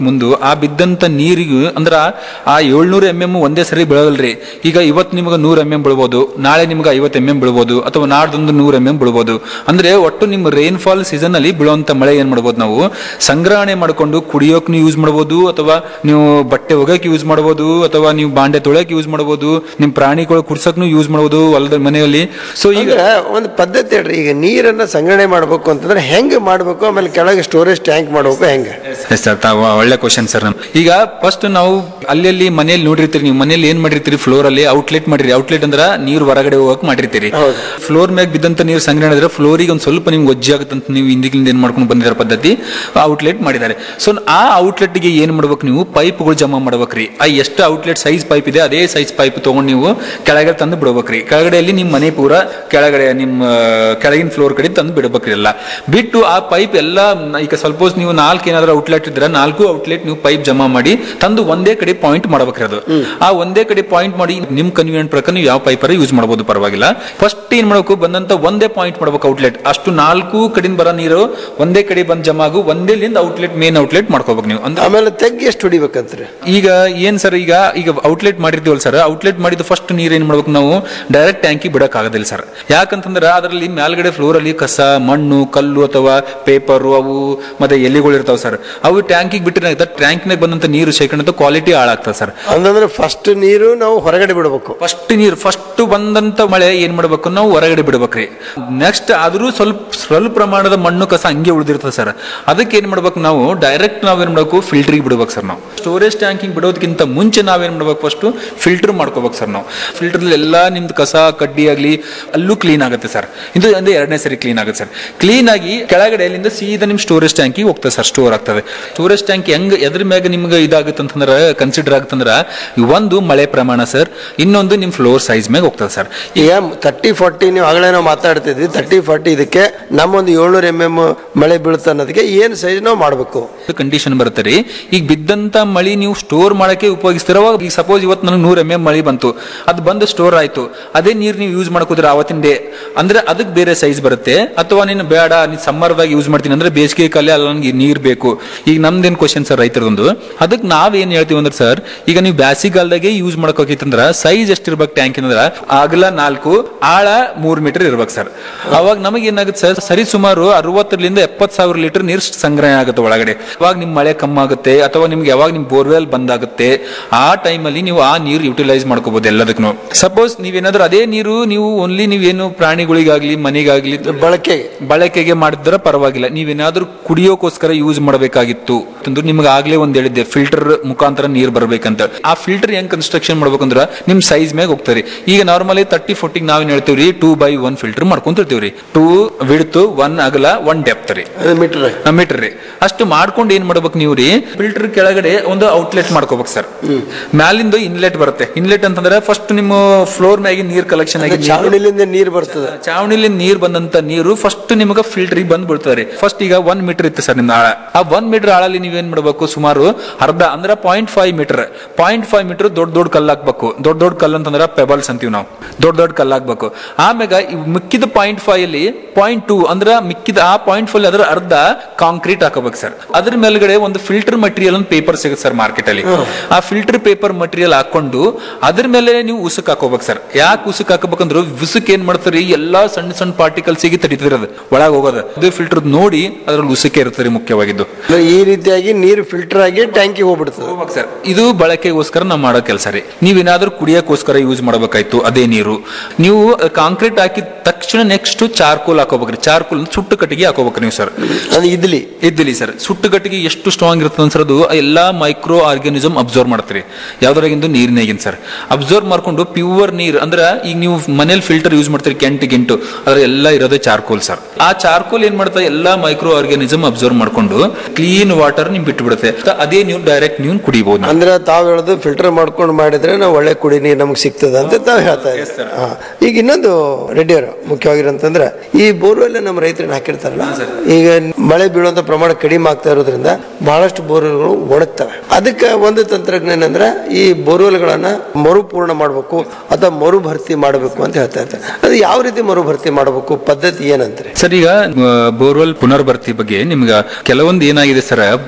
ಬಿಡ್ಬೇಕು ಮುಂದು ಆ ಬಿದ್ದಂತ ನೀರಿಗೂ ಅಂದ್ರ ಆ ಏಳ್ನೂರು ಎಂ ಎಂ ಒಂದೇ ಸರಿ ಬೀಳೋದಲ್ರಿ ಈಗ ಇವತ್ತು ನಿಮ್ಗೆ ನೂರ್ ಎಂ ಎಂ ಬೀಳ್ಬೋದು ನಾಳೆ ನಿಮ್ಗೆ ಐವತ್ತು ಎಂ ಎಂ ಬೀಳ್ಬೋದು ಅಥವಾ ನಾಡ್ದೊಂದು ನೂರ್ ಎಂ ಎಂ ಬೀಳ್ಬೋದು ಅಂದ್ರೆ ಒಟ್ಟು ನಿಮ್ಮ ರೈನ್ ಫಾಲ್ ಸೀಸನ್ ಅಲ್ಲಿ ಬೀಳುವಂತ ಮಳೆ ಏನ್ ಮಾಡ್ಬೋದು ನಾವು ಸಂಗ್ರಹಣೆ ಮಾಡ್ಕೊಂಡು ಕುಡಿಯೋಕ್ ನೀವು ಯೂಸ್ ಮಾಡ್ಬೋದು ಅಥವಾ ನೀವು ಬಟ್ಟೆ ಒಗಕ್ ಯೂಸ್ ಮಾಡ್ಬೋದು ಅಥವಾ ನೀವು ಬಾಂಡೆ ತೊಳೆಯಕ್ ಯೂಸ್ ಮಾಡ್ಬೋದು ನಿಮ್ ಪ್ರಾಣಿಗಳು ಕುಡ್ಸಕ್ನು ಯೂಸ್ ಮಾಡ್ಬೋದು ಹೊಲದ ಮನೆಯಲ್ಲಿ ಸೊ ಈಗ ಈಗ ಒಂದು ಪದ್ಧತಿ ಹೇಳ್ರಿ ಈಗ ನೀರನ್ನ ಸಂಗ್ರಹಣೆ ಮಾಡ್ಬೇಕು ಅಂತಂದ್ರೆ ಹೆಂಗ್ ಮಾಡ್ಬೇಕು ಆಮೇಲೆ ಕೆಳಗೆ ಸ್ಟೋರೇಜ್ ಟ್ಯಾಂಕ್ ಮಾಡ್ಬೇಕು ಹೆಂಗೆ ಎಸ್ ಸರ್ ತಾವು ಒಳ್ಳೆ ಕ್ವಶನ್ ಸರ್ ನಮ್ ಈಗ ಫಸ್ಟ್ ನಾವು ಅಲ್ಲಿ ಮನೇಲಿ ನೋಡಿರ್ತೀರಿ ನೀವು ಮನೇಲಿ ಏನ್ ಮಾಡಿರ್ತೀರಿ ಫ್ಲೋರ್ ಅಲ್ಲಿ ಔಟ್ಲೆಟ್ ಮಾಡಿರಿ ಔಟ್ಲೆಟ್ ಅಂದ್ರ ನೀರ್ ಹೊರಗಡೆ ಹೋಗಕ್ ಮಾಡಿರ್ತೀರಿ ಫ್ಲೋರ್ ಮ್ಯಾಗ ಬಿದ್ದಂತ ನೀರು ಸಂಗ್ರಹಣೆ ಆದ್ರೆ ಫ್ಲೋರಿಗೆ ಒಂದ್ ಸ್ವಲ್ಪ ನಿಮ್ಗೆ ಒಜ್ಜೆ ಆಗುತ್ತಂತ ನೀವು ಹಿಂದಿಗಿಂದ ಏನ್ ಮಾಡ್ಕೊಂಡು ಬಂದಿರೋ ಪದ್ಧತಿ ಔಟ್ಲೆಟ್ ಮಾಡಿದ್ದಾರೆ ಸೊ ಆ ಔಟ್ಲೆಟ್ ಗೆ ಏನ್ ಮಾಡ್ಬೇಕು ನೀವು ಪೈಪ್ಗಳು ಜಮಾ ಮಾಡ್ಬೇಕ್ರಿ ಆ ಎಷ್ಟು ಔಟ್ಲೆಟ್ ಸೈಜ್ ಪೈಪ್ ಇದೆ ಅದೇ ಸೈಜ್ ಪೈಪ್ ತಗೊಂಡು ನೀವು ಕೆಳಗಡೆ ತಂದು ಬಿಡ್ಬೇಕ್ರಿ ಕೆಳಗಡೆಯಲ್ಲಿ ನಿಮ್ಮ ಮನೆ ಪೂರ ಕೆಳಗಡೆ ನಿಮ್ಮ ಕೆಳಗಿನ ಫ್ಲೋರ್ ಕಡೆ ತಂದು ಬಿಡ್ಬೇಕ್ರಿ ಎಲ್ಲ ಬಿಟ್ಟು ಆ ಪೈಪ್ ಎಲ್ಲ ಈಗ ಸಪೋಸ್ ನೀವು ನಾಲ್ಕು ಏನಾದ್ರು ಔಟ್ಲೆಟ್ ಇದ್ರೆ ನಾಲ್ಕು ಔಟ್ಲೆಟ್ ನೀವು ಪೈಪ್ ಜಮಾ ಮಾಡಿ ತಂದು ಒಂದೇ ಕಡೆ ಪಾಯಿಂಟ್ ಮಾಡ್ಬೇಕ್ರಿ ಅದು ಆ ಒಂದೇ ಕಡೆ ಪಾಯಿಂಟ್ ಮಾಡಿ ನಿಮ್ ಕನ್ವೀನಿಯಂಟ್ ಪ್ರಕಾರ ನೀವು ಯಾವ ಪೈಪರ್ ಯೂಸ್ ಮಾಡಬಹುದು ಪರವಾಗಿಲ್ಲ ಫಸ್ಟ್ ಏನ್ ಮಾಡ್ಬೇಕು ಬಂದಂತ ಒಂದೇ ಪಾಯಿಂಟ್ ಮಾಡ್ಬೇಕು ಔಟ್ಲೆಟ್ ಅಷ್ಟು ನಾಲ್ಕು ಕಡೆಯಿಂದ ಬರೋ ನೀರು ಒಂದೇ ಕಡೆ ಬಂದ್ ಜಮಾ ಆಗು ಒಂದೇಲಿಂದ ಔಟ್ಲೆಟ್ ಮೇನ್ ಔಟ್ಲೆಟ್ ಮಾಡ್ಕೋಬೇಕು ನೀವು ಅಂದ್ರೆ ಆಮೇಲೆ ತೆಗ್ಗಿ ಎಷ್ಟು ಹೊಡಿಬೇಕಂತ್ರಿ ಈಗ ಏನ್ ಸರ್ ಈಗ ಈಗ ಔಟ್ಲೆಟ್ ಮಾಡಿರ್ತೀವಲ್ಲ ಸರ್ ಔಟ್ಲೆಟ್ ಮಾಡಿದ ಫಸ್ಟ್ ನೀರ್ ಏನ್ ಮಾಡ್ಬೇಕು ನಾವು ಡೈರೆಕ್ಟ್ ಟ್ಯಾಂಕಿ ಬಿಡಕ್ ಆಗೋದಿಲ್ಲ ಸರ್ ಯಾಕಂತಂದ್ರೆ ಅದರಲ್ಲಿ ಮೇಲ್ಗಡೆ ಫ್ಲೋರ್ ಅಲ್ಲಿ ಕಸ ಮಣ್ಣು ಕಲ್ಲು ಅಥವಾ ಪೇಪರ್ ಅವು ಮತ್ತೆ ಎಲೆಗಳು ಇರ್ತಾವ ಸರ್ ಅವು ಟ್ಯಾಂಕಿಗೆ ಬಿಟ್ಟರೆ ಟ್ಯಾಂಕ್ನಾಗ ಬಂದಂತ ನೀರು ಶೇಖರಣೆ ಕ್ವಾಲಿಟಿ ಹಾಳಾಗ್ತದೆ ಸರ್ ಅಂದ್ರೆ ಫಸ್ಟ್ ನೀರು ನಾವು ಹೊರಗಡೆ ಬಿಡಬೇಕು ಫಸ್ಟ್ ನೀರು ಫಸ್ಟ್ ಬಂದಂತ ಮಳೆ ಏನ್ ಮಾಡ್ಬೇಕು ನಾವು ಹೊರಗಡೆ ಬಿಡ್ಬೇಕ್ರಿ ನೆಕ್ಸ್ಟ್ ಆದ್ರೂ ಸ್ವಲ್ಪ ಸ್ವಲ್ಪ ಪ್ರಮಾಣದ ಮಣ್ಣು ಕಸ ಹಂಗೆ ಉಳಿದಿರ್ತದೆ ಸರ್ ಅದಕ್ಕೆ ಏನ್ ಮಾಡ್ಬೇಕು ನಾವು ಡೈರೆಕ್ಟ್ ನಾವೇನ್ ಮಾಡ್ಬೇಕು ಫಿಲ್ಟರ್ಗೆ ಬಿಡ್ಬೇಕು ಸರ್ ನಾವು ಸ್ಟೋರೇಜ್ ಟ್ಯಾಂಕಿಂಗ್ ಬಿಡೋದಕ್ಕಿಂತ ಮುಂಚೆ ನಾವೇನ್ ಮಾಡ್ಬೇಕು ಫಸ್ಟ್ ಫಿಲ್ಟರ್ ಮಾಡ್ಕೋಬೇಕು ಸರ್ ನಾವು ಫಿಲ್ಟರ್ ಎಲ್ಲಾ ನಿಮ್ದು ಕಸ ಕಡ್ಡಿ ಆಗ್ಲಿ ಅಲ್ಲೂ ಕ್ಲೀನ್ ಆಗುತ್ತೆ ಸರ್ ಇದು ಅಂದ್ರೆ ಎರಡನೇ ಸರಿ ಕ್ಲೀನ್ ಆಗುತ್ತೆ ಸರ್ ಕ್ಲೀನ್ ಆಗಿ ಕೆಳಗಡೆ ಅಲ್ಲಿಂದ ಸೀದಾ ನಿಮ್ ಸ್ಟೋರೇಜ್ ಟ್ಯಾಂಕಿಗೆ ಹೋಗ್ತದೆ ಸರ್ ಸ್ಟೋರ್ ಆಗ್ತದೆ ಸ್ಟೋರೇಜ್ ಟ್ಯಾಂಕ್ ಹೆಂಗ್ ಎದ್ರ ಮ್ಯಾಗ ನಿಮ್ಗೆ ಇದಾಗುತ್ತೆ ಅಂತಂದ್ರೆ ಕನ್ಸಿಡರ್ ಆಗುತ್ತಂದ್ರ ಒಂದು ಮಳೆ ಪ್ರಮಾಣ ಸರ್ ಇನ್ನೊಂದು ನಿಮ್ ಫ್ಲೋರ್ ಸೈಜ್ ಮ್ಯಾಗ ಹೋಗ್ತದೆ ಸರ್ ಈಗ ತರ್ಟಿ ಫಾರ್ಟಿ ನೀವು ಆಗಲೇ ನಾವು ಮಾತಾಡ್ತಿದ್ವಿ ತರ್ಟಿ ಫಾರ್ಟಿ ಇದಕ್ಕೆ ನಮ್ಮೊಂದು ಏಳ್ನೂರು ಎಂ ಎಂ ಮಳೆ ಬೀಳುತ್ತೆ ಅನ್ನೋದಕ್ಕೆ ಏನು ಸೈಜ್ ನಾವು ಮಾಡಬೇಕು ಕಂಡೀಷನ್ ಬರುತ್ತೆ ರೀ ಈಗ ಬಿದ್ದಂತ ಮಳಿ ನೀವು ಸ್ಟೋರ್ ಮಾಡಕ್ಕೆ ಉಪಯೋಗಿಸ್ತೀರ ಅವಾಗ ಈಗ ಸಪೋಸ್ ಇವತ್ತು ನನಗೆ ನೂರ ಎಂ ಎಂ ಮಳಿ ಬಂತು ಅದು ಬಂದು ಸ್ಟೋರ್ ಆಯ್ತು ಅದೇ ನೀರು ನೀವು ಯೂಸ್ ಮಾಡ್ಕೋದ್ರೆ ಅವತ್ತಿನ ಡೇ ಅಂದ್ರೆ ಅದಕ್ಕೆ ಬೇರೆ ಸೈಜ್ ಬರುತ್ತೆ ಅಥವಾ ನೀನು ಬೇಡ ನೀನು ಸಮ್ಮರ್ದಾಗ ಯೂಸ್ ಮಾಡ್ತೀನಿ ಅಂದ್ರೆ ಬೇಸಿಗೆ ಕಾಲ ಅಲ್ಲ ನನಗೆ ನೀರು ಬೇಕು ಈಗ ನಮ್ದೇನ್ ಕ್ವಶನ್ ಸರ್ ರೈತರದೊಂದು ಅದಕ್ಕೆ ನಾವೇನ್ ಹೇಳ್ತೀವಿ ಅಂದ್ರೆ ಸರ್ ಈಗ ನೀವು ಬ್ಯಾಸಿಗಾಲದಾಗೆ ಯೂಸ್ ಮಾಡ್ಕೋಕಿತ್ತಂದ್ರ ಸೈಜ್ ಎಷ್ಟಿರ್ಬೇಕು ಟ್ಯಾಂಕ್ ಅಂದ್ರೆ ಅಗಲ ನಾಲ್ಕು ಆಳ ಮೂರ್ ಮೀಟರ್ ಇರ್ಬೇಕು ಸರ್ ಅವಾಗ ನಮಗೆ ಏನಾಗುತ್ತೆ ಸರ್ ಸರಿ ಸುಮಾರು ಅರವತ್ತರಿಂದ ಎಪ್ಪತ್ ಸಾವಿರ ಲೀಟರ್ ನೀರು ಸಂಗ್ರಹ ಆಗುತ್ತೆ ಒಳಗಡೆ ಅವಾಗ ನಿಮ್ ಮಳೆ ಕಮ್ಮಿ ಆಗುತ್ತೆ ಅಥವಾ ನಿಮ್ಗೆ ಯಾವಾಗ ನಿಮ್ ಬೋರ್ವೆಲ್ ಬಂದಾಗುತ್ತೆ ಆ ಟೈಮಲ್ಲಿ ನೀವು ಆ ನೀರು ಯುಟಿಲೈಸ್ ಮಾಡ್ಕೋಬಹುದು ಎಲ್ಲದಕ್ಕೂ ಸಪೋಸ್ ನೀವೇನಾದ್ರೂ ಅದೇ ನೀರು ನೀವು ಓನ್ಲಿ ನೀವೇನು ಪ್ರಾಣಿಗಳಿಗಾಗ್ಲಿ ಮನೆಗಾಗ್ಲಿ ಬಳಕೆಗೆ ಬಳಕೆಗೆ ಮಾಡಿದ್ರೆ ಪರವಾಗಿಲ್ಲ ನೀವೇನಾದ್ರೂ ಕುಡಿಯೋಕೋಸ್ಕರ ಯೂಸ್ ಮಾಡಬೇಕಾಗಿತ್ತು ಅಂತಂದ್ರೆ ನಿಮ್ಗೆ ಆಗ್ಲೇ ಒಂದ್ ಹೇಳಿದ್ದೆ ಫಿಲ್ಟರ್ ಮುಖಾಂತರ ನೀರ್ ಬರ್ಬೇಕಂತ ಆ ಫಿಲ್ಟರ್ ಹೆಂಗ್ ಕನ್ಸ್ಟ್ರಕ್ಷನ್ ಮಾಡ್ಬೇಕಂದ್ರ ನಿಮ್ ಸೈಜ್ ಮ್ಯಾಗ ಹೋಗ್ತಾರೆ ಈಗ ನಾರ್ಮಲಿ ತರ್ಟಿ ಫೋರ್ಟಿಗೆ ನಾವೇನ್ ಹೇಳ್ತೀವ್ರಿ ಟೂ ಬೈ ಒನ್ ಫಿಲ್ಟರ್ ಮಾಡ್ಕೊಂತಿರ್ತೀವ್ರಿ ಟೂ ವಿಡ್ತು ಒನ್ ಅಗಲ ಒನ್ ಡೆಪ್ತ್ ರೀ ಮೀಟರ್ ಮೀಟರ್ ರೀ ಅಷ್ಟು ಮಾಡ್ಕೊಂಡು ಏನ್ ಮಾಡ್ಬೇಕು ನೀವು ರೀ ಫಿಲ್ಟರ್ ಕೆಳಗಡೆ ಒಂದು ಔಟ್ಲೆಟ್ ಮಾಡ್ಕೋಬೇಕು ಸರ್ ಮ್ಯಾಲಿಂದ ಇನ್ಲೆಟ್ ಬರುತ್ತೆ ಇನ್ಲೆಟ್ ಅಂತಂದ್ರೆ ಫಸ್ಟ್ ನಿಮ್ಮ ಫ್ಲೋರ್ ಮ್ಯಾಗಿನ ನೀರ್ ಕಲೆಕ್ಷನ್ ಆಗಿ ಚಾವಣಿಲಿಂದ ನೀರು ಬರ್ತದೆ ಚಾವಣಿಲಿ ನೀರ್ ಬಂದಂತ ನೀರು ಫಸ್ಟ್ ನಿಮಗೆ ಫಿಲ್ಟರ್ ಬಂದ್ ಬಿಡ್ತಾರೆ ಫಸ್ಟ್ ಈಗ ಒನ್ ಮೀಟರ್ ಇತ್ತು ಸರ್ ನಿಮ್ದು ಆಳ ಆ ಒನ್ ಮೀಟರ್ ಆಳಲ್ಲಿ ನೀವೇನ್ ಮಾಡ್ಬೇಕು ಸುಮಾರು ಅರ್ಧ ಅಂದ್ರೆ point five meter point five meter ದೊಡ್ಡ ದೊಡ್ಡ ಕಲ್ಲು ಹಾಕ್ಬೇಕು ದೊಡ್ಡ ದೊಡ್ಡ ಕಲ್ಲು ಅಂತಂದ್ರೆ ಪೆಬಲ್ಸ್ ಅಂತೀವಿ ನಾವು ದೊಡ್ಡ ದೊಡ್ಡ ಕಲ್ಲು ಹಾಕ್ಬೇಕು ಆಮ್ಯಾಗ ಇವ್ ಮಿಕ್ಕಿದ ಪಾಯಿಂಟ್ ಫೈವ್ ಅಲ್ಲಿ ಪಾಯಿಂಟ್ ಟೂ ಅಂದ್ರೆ ಮಿಕ್ಕಿದ ಆ ಪಾಯಿಂಟ್ ಫೈವ್ ಅದರ ಅರ್ಧ ಕಾಂಕ್ರೀಟ್ ಹಾಕಬೇಕು ಸರ್ ಅದ್ರ ಮೇಲ್ಗಡೆ ಒಂದು ಫಿಲ್ಟರ್ ಮಟೀರಿಯಲ್ ಒಂದು ಪೇಪರ್ ಸಿಗುತ್ತೆ ಸರ್ ಮಾರ್ಕೆಟ್ ಅಲ್ಲಿ ಆ ಫಿಲ್ಟರ್ ಪೇಪರ್ ಮಟೀರಿಯಲ್ ಹಾಕೊಂಡು ಅದ್ರ ಮೇಲೆ ನೀವು ಉಸುಕ್ ಹಾಕೋಬೇಕು ಸರ್ ಯಾಕೆ ಉಸುಕ್ ಹಾಕಬೇಕಂದ್ರೆ ಉಸುಕ್ ಏನ್ ಮಾಡ್ತಾರೆ ಎಲ್ಲಾ ಸಣ್ಣ ಸಣ್ಣ ಪಾರ್ಟಿಕಲ್ಸ್ ಗೆ ತಡಿತದೆ ಅದು ಒಳಗೆ ಹೋಗೋದು ಅದು ಫಿಲ್ಟರ್ ನೋಡಿ ಅದ್ರಲ್ಲಿ ಉಸುಕೆ ಇರ್ತದೆ ಮುಖ್ಯವಾಗಿದ್ದು ಈ ರೀತಿಯಾಗಿ ನೀರು ಫಿಲ್ಟರ್ ಆಗಿ ಟ್ಯಾಂಕಿಗೆ ಹೋಗ್ಬಿಡ್ತದೆ ಸರ್ ಇದು ಬಳಕೆಗೋಸ್ಕರ ನಾವು ಮಾಡೋ ಕೆಲಸ ರೀ ನೀವೇನಾದ್ರೂ ಕುಡಿಯೋಕೋಸ್ಕರ ಯೂಸ್ ಮಾಡಬೇಕಾಯ್ತು ಅದೇ ನೀರು ನೀವು ಕಾಂಕ್ರೀಟ್ ಹಾಕಿದ ತಕ್ಷಣ ನೆಕ್ಸ್ಟ್ ಚಾರ್ಕೋಲ್ ಹಾಕೋಬೇಕ್ರಿ ಚಾರ್ಕೋಲ್ ಸುಟ್ಟು ಕಟ್ಟಿಗೆ ಹಾಕೋಬೇಕ್ರಿ ನೀವು ಸರ್ ಇದ್ಲಿ ಇದ್ದಿಲಿ ಸರ್ ಸುಟ್ಟು ಕಟ್ಟಿಗೆ ಎಷ್ಟು ಸ್ಟ್ರಾಂಗ್ ಇರ್ತದೆ ಸರ್ ಅದು ಎಲ್ಲಾ ಮೈಕ್ರೋ ಆರ್ಗ್ಯಾನಿಸಮ್ ಅಬ್ಸರ್ವ್ ಮಾಡ್ತೀರಿ ಯಾವ್ದ್ರಾಗಿಂದು ನೀರಿನಾಗಿನ್ ಸರ್ ಅಬ್ಸರ್ವ್ ಮಾಡ್ಕೊಂಡು ಪ್ಯೂರ್ ನೀರ್ ಅಂದ್ರೆ ಈಗ ನೀವು ಮನೇಲಿ ಫಿಲ್ಟರ್ ಯೂಸ್ ಮಾಡ್ತೀರಿ ಕೆಂಟು ಗಿಂಟು ಅದ್ರ ಎಲ್ಲ ಇರೋದೇ ಚಾರ್ಕೋಲ್ ಸರ್ ಆ ಚಾರ್ಕೋಲ್ ಏನ್ ಮಾಡ್ತಾ ಎಲ್ಲಾ ಮೈಕ್ರೋ ಆರ್ಗ್ಯಾನಿಸಮ್ ಅಬ್ಸರ್ವ್ ಮಾಡ್ಕೊಂಡು ಕ್ಲೀನ್ ವಾಟರ್ ನಿಮ್ ಬಿಟ್ಟು ಬಿಡುತ್ತೆ ಅದೇ ನೀವು ಡೈರೆಕ್ಟ್ ನೀವು ಕುಡಿಬಹುದು ಅಂದ್ರೆ ತಾವ್ ಹೇಳೋದು ಫಿಲ್ಟರ್ ಮಾಡ್ಕೊಂಡು ಮಾಡಿದ್ರೆ ನಾವು ಒಳ್ಳೆ ಕುಡಿ ನೀರು ನಮ್ಗೆ ಸಿಗ್ತದೆ ಅಂತ ತಾವ್ ಹೇಳ್ತಾ ಇದ್ದೀವಿ ಹಾ. ಈಗ ಇನ್ನೊಂದು ರೆಡ್ಡಿ ಅವರು ಮುಖ್ಯವಾಗಿರಂತಂದ್ರೆ ಈ ಬೋರ್ವೆಲ್ ನಮ್ಮ ರೈತರನ್ನ ಹಾಕಿರ್ತಾರಲ್ಲ ಈಗ ಮಳೆ ಬೀಳುವಂತ ಪ್ರಮಾಣ ಕಡಿಮೆ ಆಗ್ತಾ ಇರೋದ್ರಿಂದ ಬಹಳಷ್ಟು ಬೋರ್ವೆಲ್ಗಳು ಒಣಗ್ತವೆ ಅದಕ್ಕೆ ಒಂದು ತಂತ್ರಜ್ಞಾನ ಅಂದ್ರೆ ಈ ಬೋರ್ವೆಲ್ಗಳನ್ನ ಮರುಪೂರ್ಣ ಮಾಡಬೇಕು ಅಥವಾ ಮರು ಭರ್ತಿ ಮಾಡಬೇಕು ಅಂತ ಹೇಳ್ತಾ ಇರ್ತಾರೆ ಅದು ಯಾವ ರೀತಿ ಮರು ಭರ್ತಿ ಮಾಡಬೇಕು ಪದ್ಧತಿ ಏನಂತಾರೆ ಸರ್ ಈಗ ಬೋರ್ವೆಲ್ ಪುನರ್ಭರ್ತಿ ಬಗ್ಗೆ ನಿಮ್ಗೆ ಕೆಲವೊಂದು ಏನಾಗಿದೆ ಸರ್ ಬೋರ್ವೆಲ್